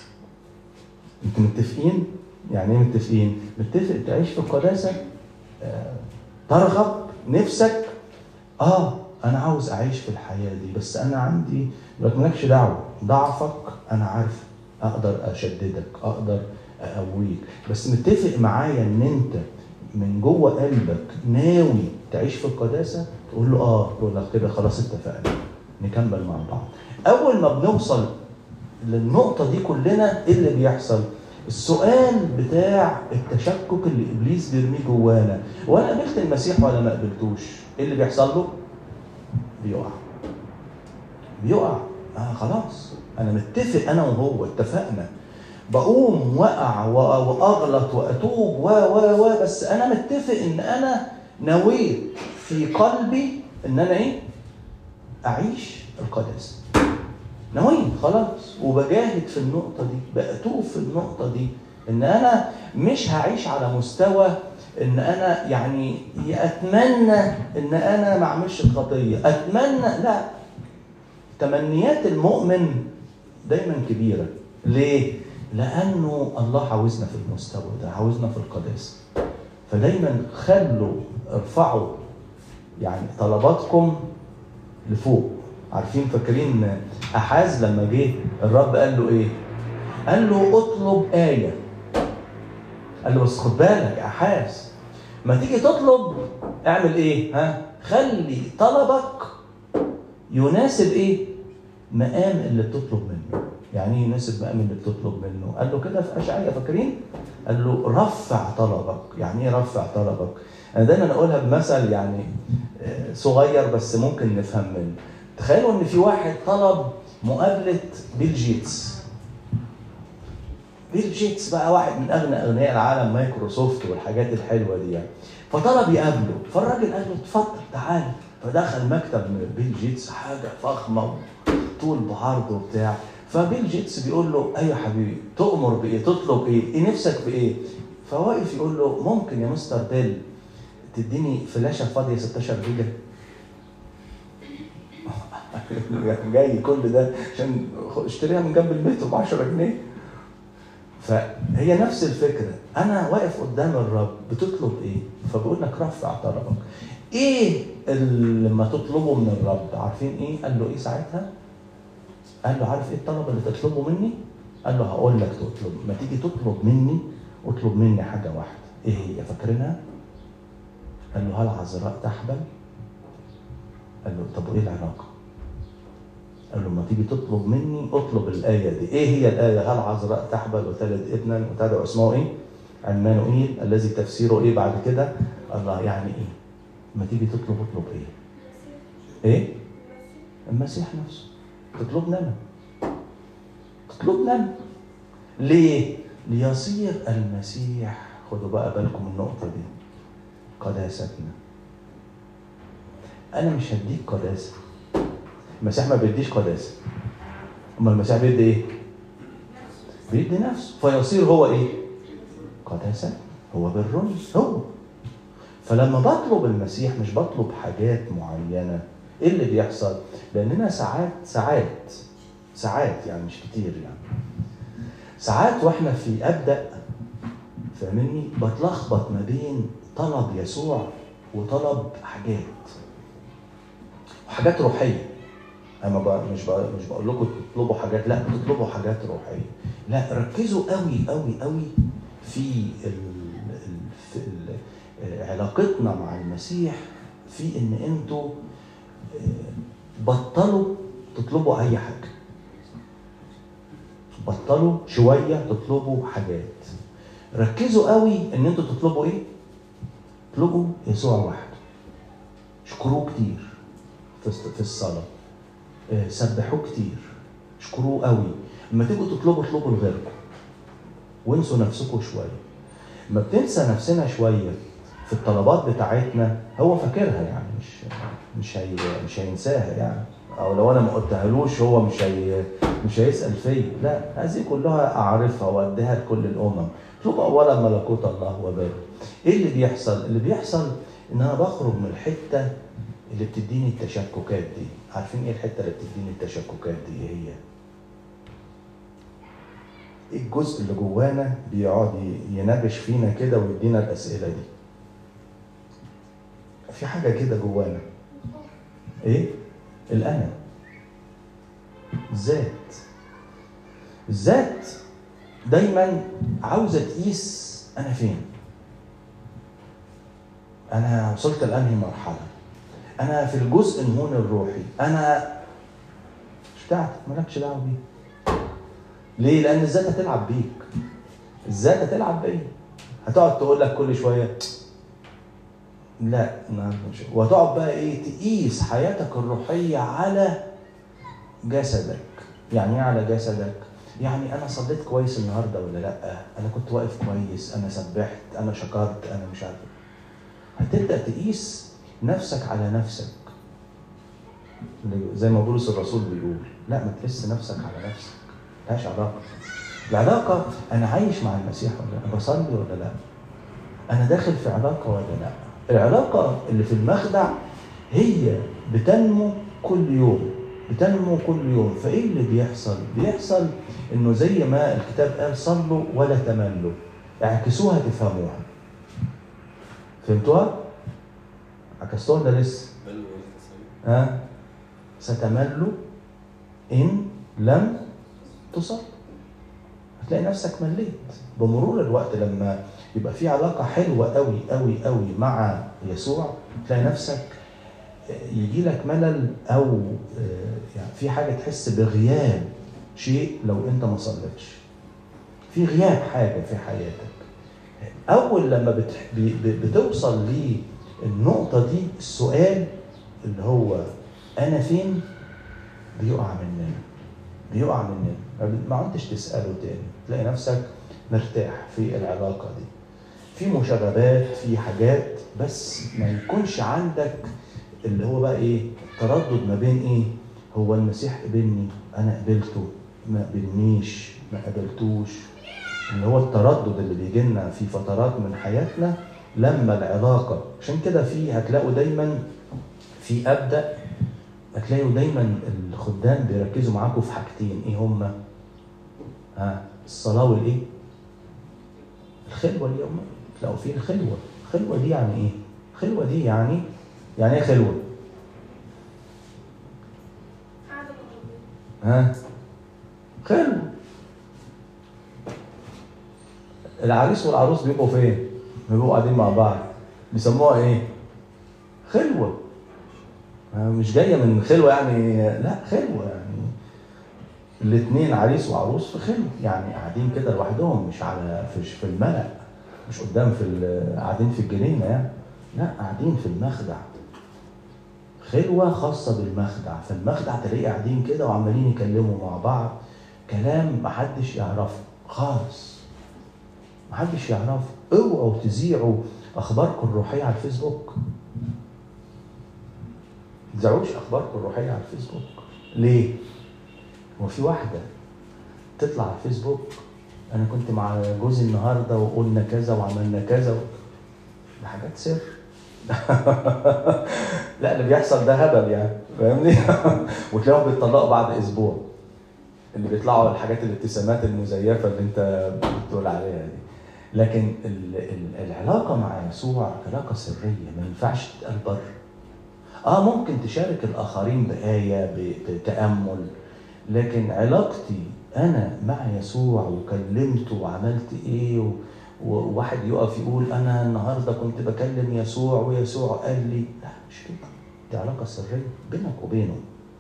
انتوا متفقين يعني ايه متفقين متفق تعيش في القداسه آه، ترغب نفسك اه انا عاوز اعيش في الحياه دي بس انا عندي لك مالكش دعوه ضعفك انا عارف اقدر اشددك اقدر اقويك بس متفق معايا ان انت من جوه قلبك ناوي تعيش في القداسه تقول له اه تقول لك كده خلاص اتفقنا نكمل مع بعض اول ما بنوصل للنقطه دي كلنا ايه اللي بيحصل السؤال بتاع التشكك اللي ابليس بيرميه جوانا وانا قبلت المسيح ولا ما قبلتوش ايه اللي بيحصل له بيقع بيقع آه خلاص انا متفق انا وهو اتفقنا بقوم واقع و- واغلط واتوب و و و بس انا متفق ان انا نويت في قلبي ان انا ايه اعيش القداسه نويت خلاص وبجاهد في النقطه دي بأتوب في النقطه دي ان انا مش هعيش على مستوى ان انا يعني اتمنى ان انا ما اعملش الخطيه اتمنى لا تمنيات المؤمن دايما كبيره ليه لانه الله عاوزنا في المستوى ده عاوزنا في القداسه فدايما خلوا ارفعوا يعني طلباتكم لفوق عارفين فاكرين احاز لما جه الرب قال له ايه قال له اطلب ايه قال له بس خد بالك يا احاز ما تيجي تطلب اعمل ايه ها خلي طلبك يناسب ايه مقام اللي بتطلب منه يعني ايه يناسب مقام اللي بتطلب منه قال له كده في اشعياء فاكرين قال له رفع طلبك يعني ايه رفع طلبك انا دايما اقولها بمثل يعني آه، صغير بس ممكن نفهم منه تخيلوا ان في واحد طلب مقابله بيل جيتس بيل جيتس بقى واحد من اغنى اغنياء العالم مايكروسوفت والحاجات الحلوه دي يعني فطلب يقابله فالراجل قال له اتفضل تعالى فدخل مكتب من بيل جيتس حاجه فخمه طول بعرض وبتاع فبيل جيتس بيقول له ايوه يا حبيبي تؤمر بايه تطلب ايه ايه نفسك بايه فواقف يقول له ممكن يا مستر بيل تديني فلاشه فاضيه 16 جيجا جاي كل ده عشان اشتريها من جنب البيت ب 10 جنيه فهي نفس الفكره انا واقف قدام الرب بتطلب ايه فبيقول لك رفع طلبك ايه اللي لما تطلبه من الرب عارفين ايه قال له ايه ساعتها قال له عارف ايه الطلب اللي تطلبه مني قال له هقول لك تطلب ما تيجي تطلب مني اطلب مني حاجه واحده ايه هي فاكرينها قال له هل عذراء تحبل قال له طب وايه العلاقه قال له ما تيجي تطلب مني اطلب الايه دي ايه هي الايه هل عذراء تحبل وتلد ابنا وتدعو اسمه ايه عمانوئيل الذي تفسيره ايه بعد كده الله يعني ايه ما تيجي تطلب اطلب ايه ايه المسيح نفسه تطلبنا انا تطلبنا انا ليه ليصير المسيح خدوا بقى بالكم النقطه دي قداستنا انا مش هديك قداسه المسيح ما بيديش قداسه اما المسيح بيدي ايه بيدي نفسه فيصير هو ايه قداسه هو بالرمي هو فلما بطلب المسيح مش بطلب حاجات معينه ايه اللي بيحصل لاننا ساعات ساعات ساعات يعني مش كتير يعني ساعات واحنا في ابدا فاهمني بتلخبط ما بين طلب يسوع وطلب حاجات وحاجات روحيه انا بقى مش بقى مش بقول لكم تطلبوا حاجات لا تطلبوا حاجات روحيه لا ركزوا قوي قوي قوي في ال ال في ال علاقتنا مع المسيح في ان انتوا بطلوا تطلبوا اي حاجه بطلوا شويه تطلبوا حاجات ركزوا قوي ان انتوا تطلبوا ايه اطلبوا يسوع وحده اشكروه كتير في في الصلاه آه، سبحوه كتير اشكروه قوي لما تيجوا تطلبوا اطلبوا لغيركم وانسوا نفسكم شويه لما بتنسى نفسنا شويه في الطلبات بتاعتنا هو فاكرها يعني مش مش هي مش هينساها يعني او لو انا ما قلتهالوش هو مش هي مش هيسال فيا لا هذه كلها اعرفها واديها لكل الامم اطلبوا اولا ملكوت الله وبره ايه اللي بيحصل اللي بيحصل ان انا بخرج من الحته اللي بتديني التشككات دي عارفين ايه الحته اللي بتديني التشككات دي ايه هي إيه الجزء اللي جوانا بيقعد ي- ينبش فينا كده ويدينا الاسئله دي في حاجه كده جوانا ايه الانا الذات الذات دايما عاوزه تقيس انا فين انا وصلت لانهي مرحله انا في الجزء الهون الروحي انا مش بتاعتك مالكش دعوه بيه ليه لان الذات هتلعب بيك الذات هتلعب بيا هتقعد تقول لك كل شويه لا النهارده مش وهتقعد بقى ايه تقيس حياتك الروحيه على جسدك يعني ايه على جسدك يعني انا صليت كويس النهارده ولا لا انا كنت واقف كويس انا سبحت انا شكرت انا مش عارف إيه. هتبدا تقيس نفسك على نفسك زي ما بولس الرسول بيقول لا ما تقيس نفسك على نفسك ملهاش علاقه العلاقه انا عايش مع المسيح ولا لا أنا بصلي ولا لا انا داخل في علاقه ولا لا العلاقه اللي في المخدع هي بتنمو كل يوم بتنمو كل يوم فايه اللي بيحصل بيحصل انه زي ما الكتاب قال صلوا ولا تملوا اعكسوها تفهموها فهمتوها عكستوها ولا لسه بل والتسامح ها ستمل ان لم تصل هتلاقي نفسك مليت بمرور الوقت لما يبقى في علاقه حلوه قوي قوي قوي مع يسوع تلاقي نفسك يجي لك ملل او آه، يعني في حاجه تحس بغياب شيء لو انت ما صليتش في غياب حاجه في حياتك اول لما بت- ب- ب- بتوصل للنقطه دي السؤال اللي هو انا فين بيقع مننا بيقع مننا ما ب- ما عدتش تساله تاني تلاقي نفسك مرتاح في العلاقه دي في مشاغبات في حاجات بس ما يكونش عندك اللي هو بقى ايه تردد ما بين ايه هو المسيح قبلني انا قبلته ما قبلنيش ما قبلتوش اللي هو التردد اللي بيجي لنا في فترات من حياتنا لما العلاقه عشان كده في هتلاقوا دايما في ابدا هتلاقوا دايما الخدام بيركزوا معاكم في حاجتين ايه هما؟ ها الصلاه والايه؟ الخلوه اليوم تلاقوا فيه الخلوه الخلوه دي يعني ايه؟ الخلوه دي يعني يعني ايه خلوه؟ قاعدة مع ربنا ها خلوه العريس والعروس بيبقوا فين؟ بيبقوا قاعدين مع بعض بيسموها ايه؟ خلوه آه، مش جايه من خلوه يعني لا خلوه يعني الاثنين عريس وعروس في خلوه يعني قاعدين كده لوحدهم مش على في في الملأ مش قدام في ال- قاعدين في الجنينه يعني لا قاعدين في المخدع خلوه خاصه بالمخدع فالمخدع تلاقيه قاعدين كده وعمالين يكلموا مع بعض كلام محدش يعرفه خالص محدش يعرفه اوعوا تذيعوا اخباركم الروحيه على الفيسبوك ما تذيعوش اخباركم الروحيه على الفيسبوك ليه هو في واحده تطلع على الفيسبوك انا كنت مع جوزي النهارده وقلنا كذا وعملنا كذا و... ده حاجات سر لا اللي بيحصل ده هبل يعني فاهمني وتلاقيهم بيتطلقوا بعد اسبوع اللي بيطلعوا الحاجات الابتسامات المزيفه اللي انت بتقول عليها دي لكن ال- ال- العلاقه مع يسوع علاقه سريه ما ينفعش تتقال بره اه ممكن تشارك الاخرين بايه ب- بتامل لكن علاقتي انا مع يسوع وكلمته وعملت ايه و- وواحد يقف يقول انا النهارده كنت بكلم يسوع ويسوع قال لي لا مش كده دي علاقه سريه بينك وبينه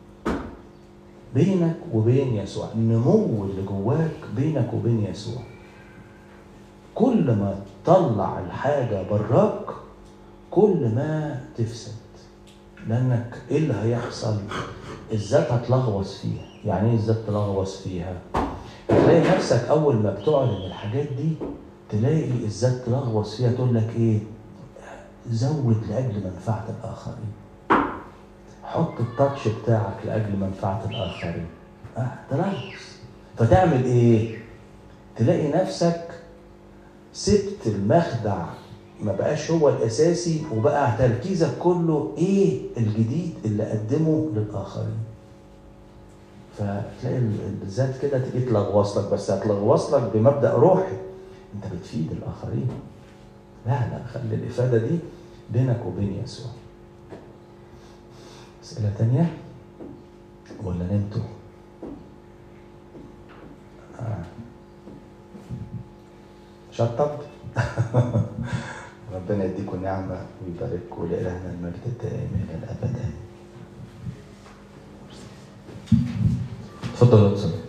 بينك وبين يسوع النمو اللي جواك بينك وبين يسوع كل ما تطلع الحاجة براك كل ما تفسد لأنك إيه اللي هيحصل الذات هتلغوص فيها يعني إيه الذات تلغوص فيها هتلاقي نفسك أول ما بتعلن الحاجات دي تلاقي الذات تلغوص فيها تقول لك إيه زود لأجل منفعة الآخرين حط التاتش بتاعك لاجل منفعه الاخرين اه تلغوص فتعمل ايه تلاقي نفسك سبت المخدع ما بقاش هو الاساسي وبقى تركيزك كله ايه الجديد اللي قدمه للاخرين فتلاقي ال- الذات كده تيجي تلغوص لك بس هتلغوص لك بمبدا روحي انت بتفيد الاخرين لا لا خلي الافاده دي بينك وبين يسوع اسئله تانية ولا نمتوا آه. شطب ربنا يديكم نعمة ويبارككم لإلهنا المجد الدائم إلى الأبد آمين. اتفضل يا أستاذ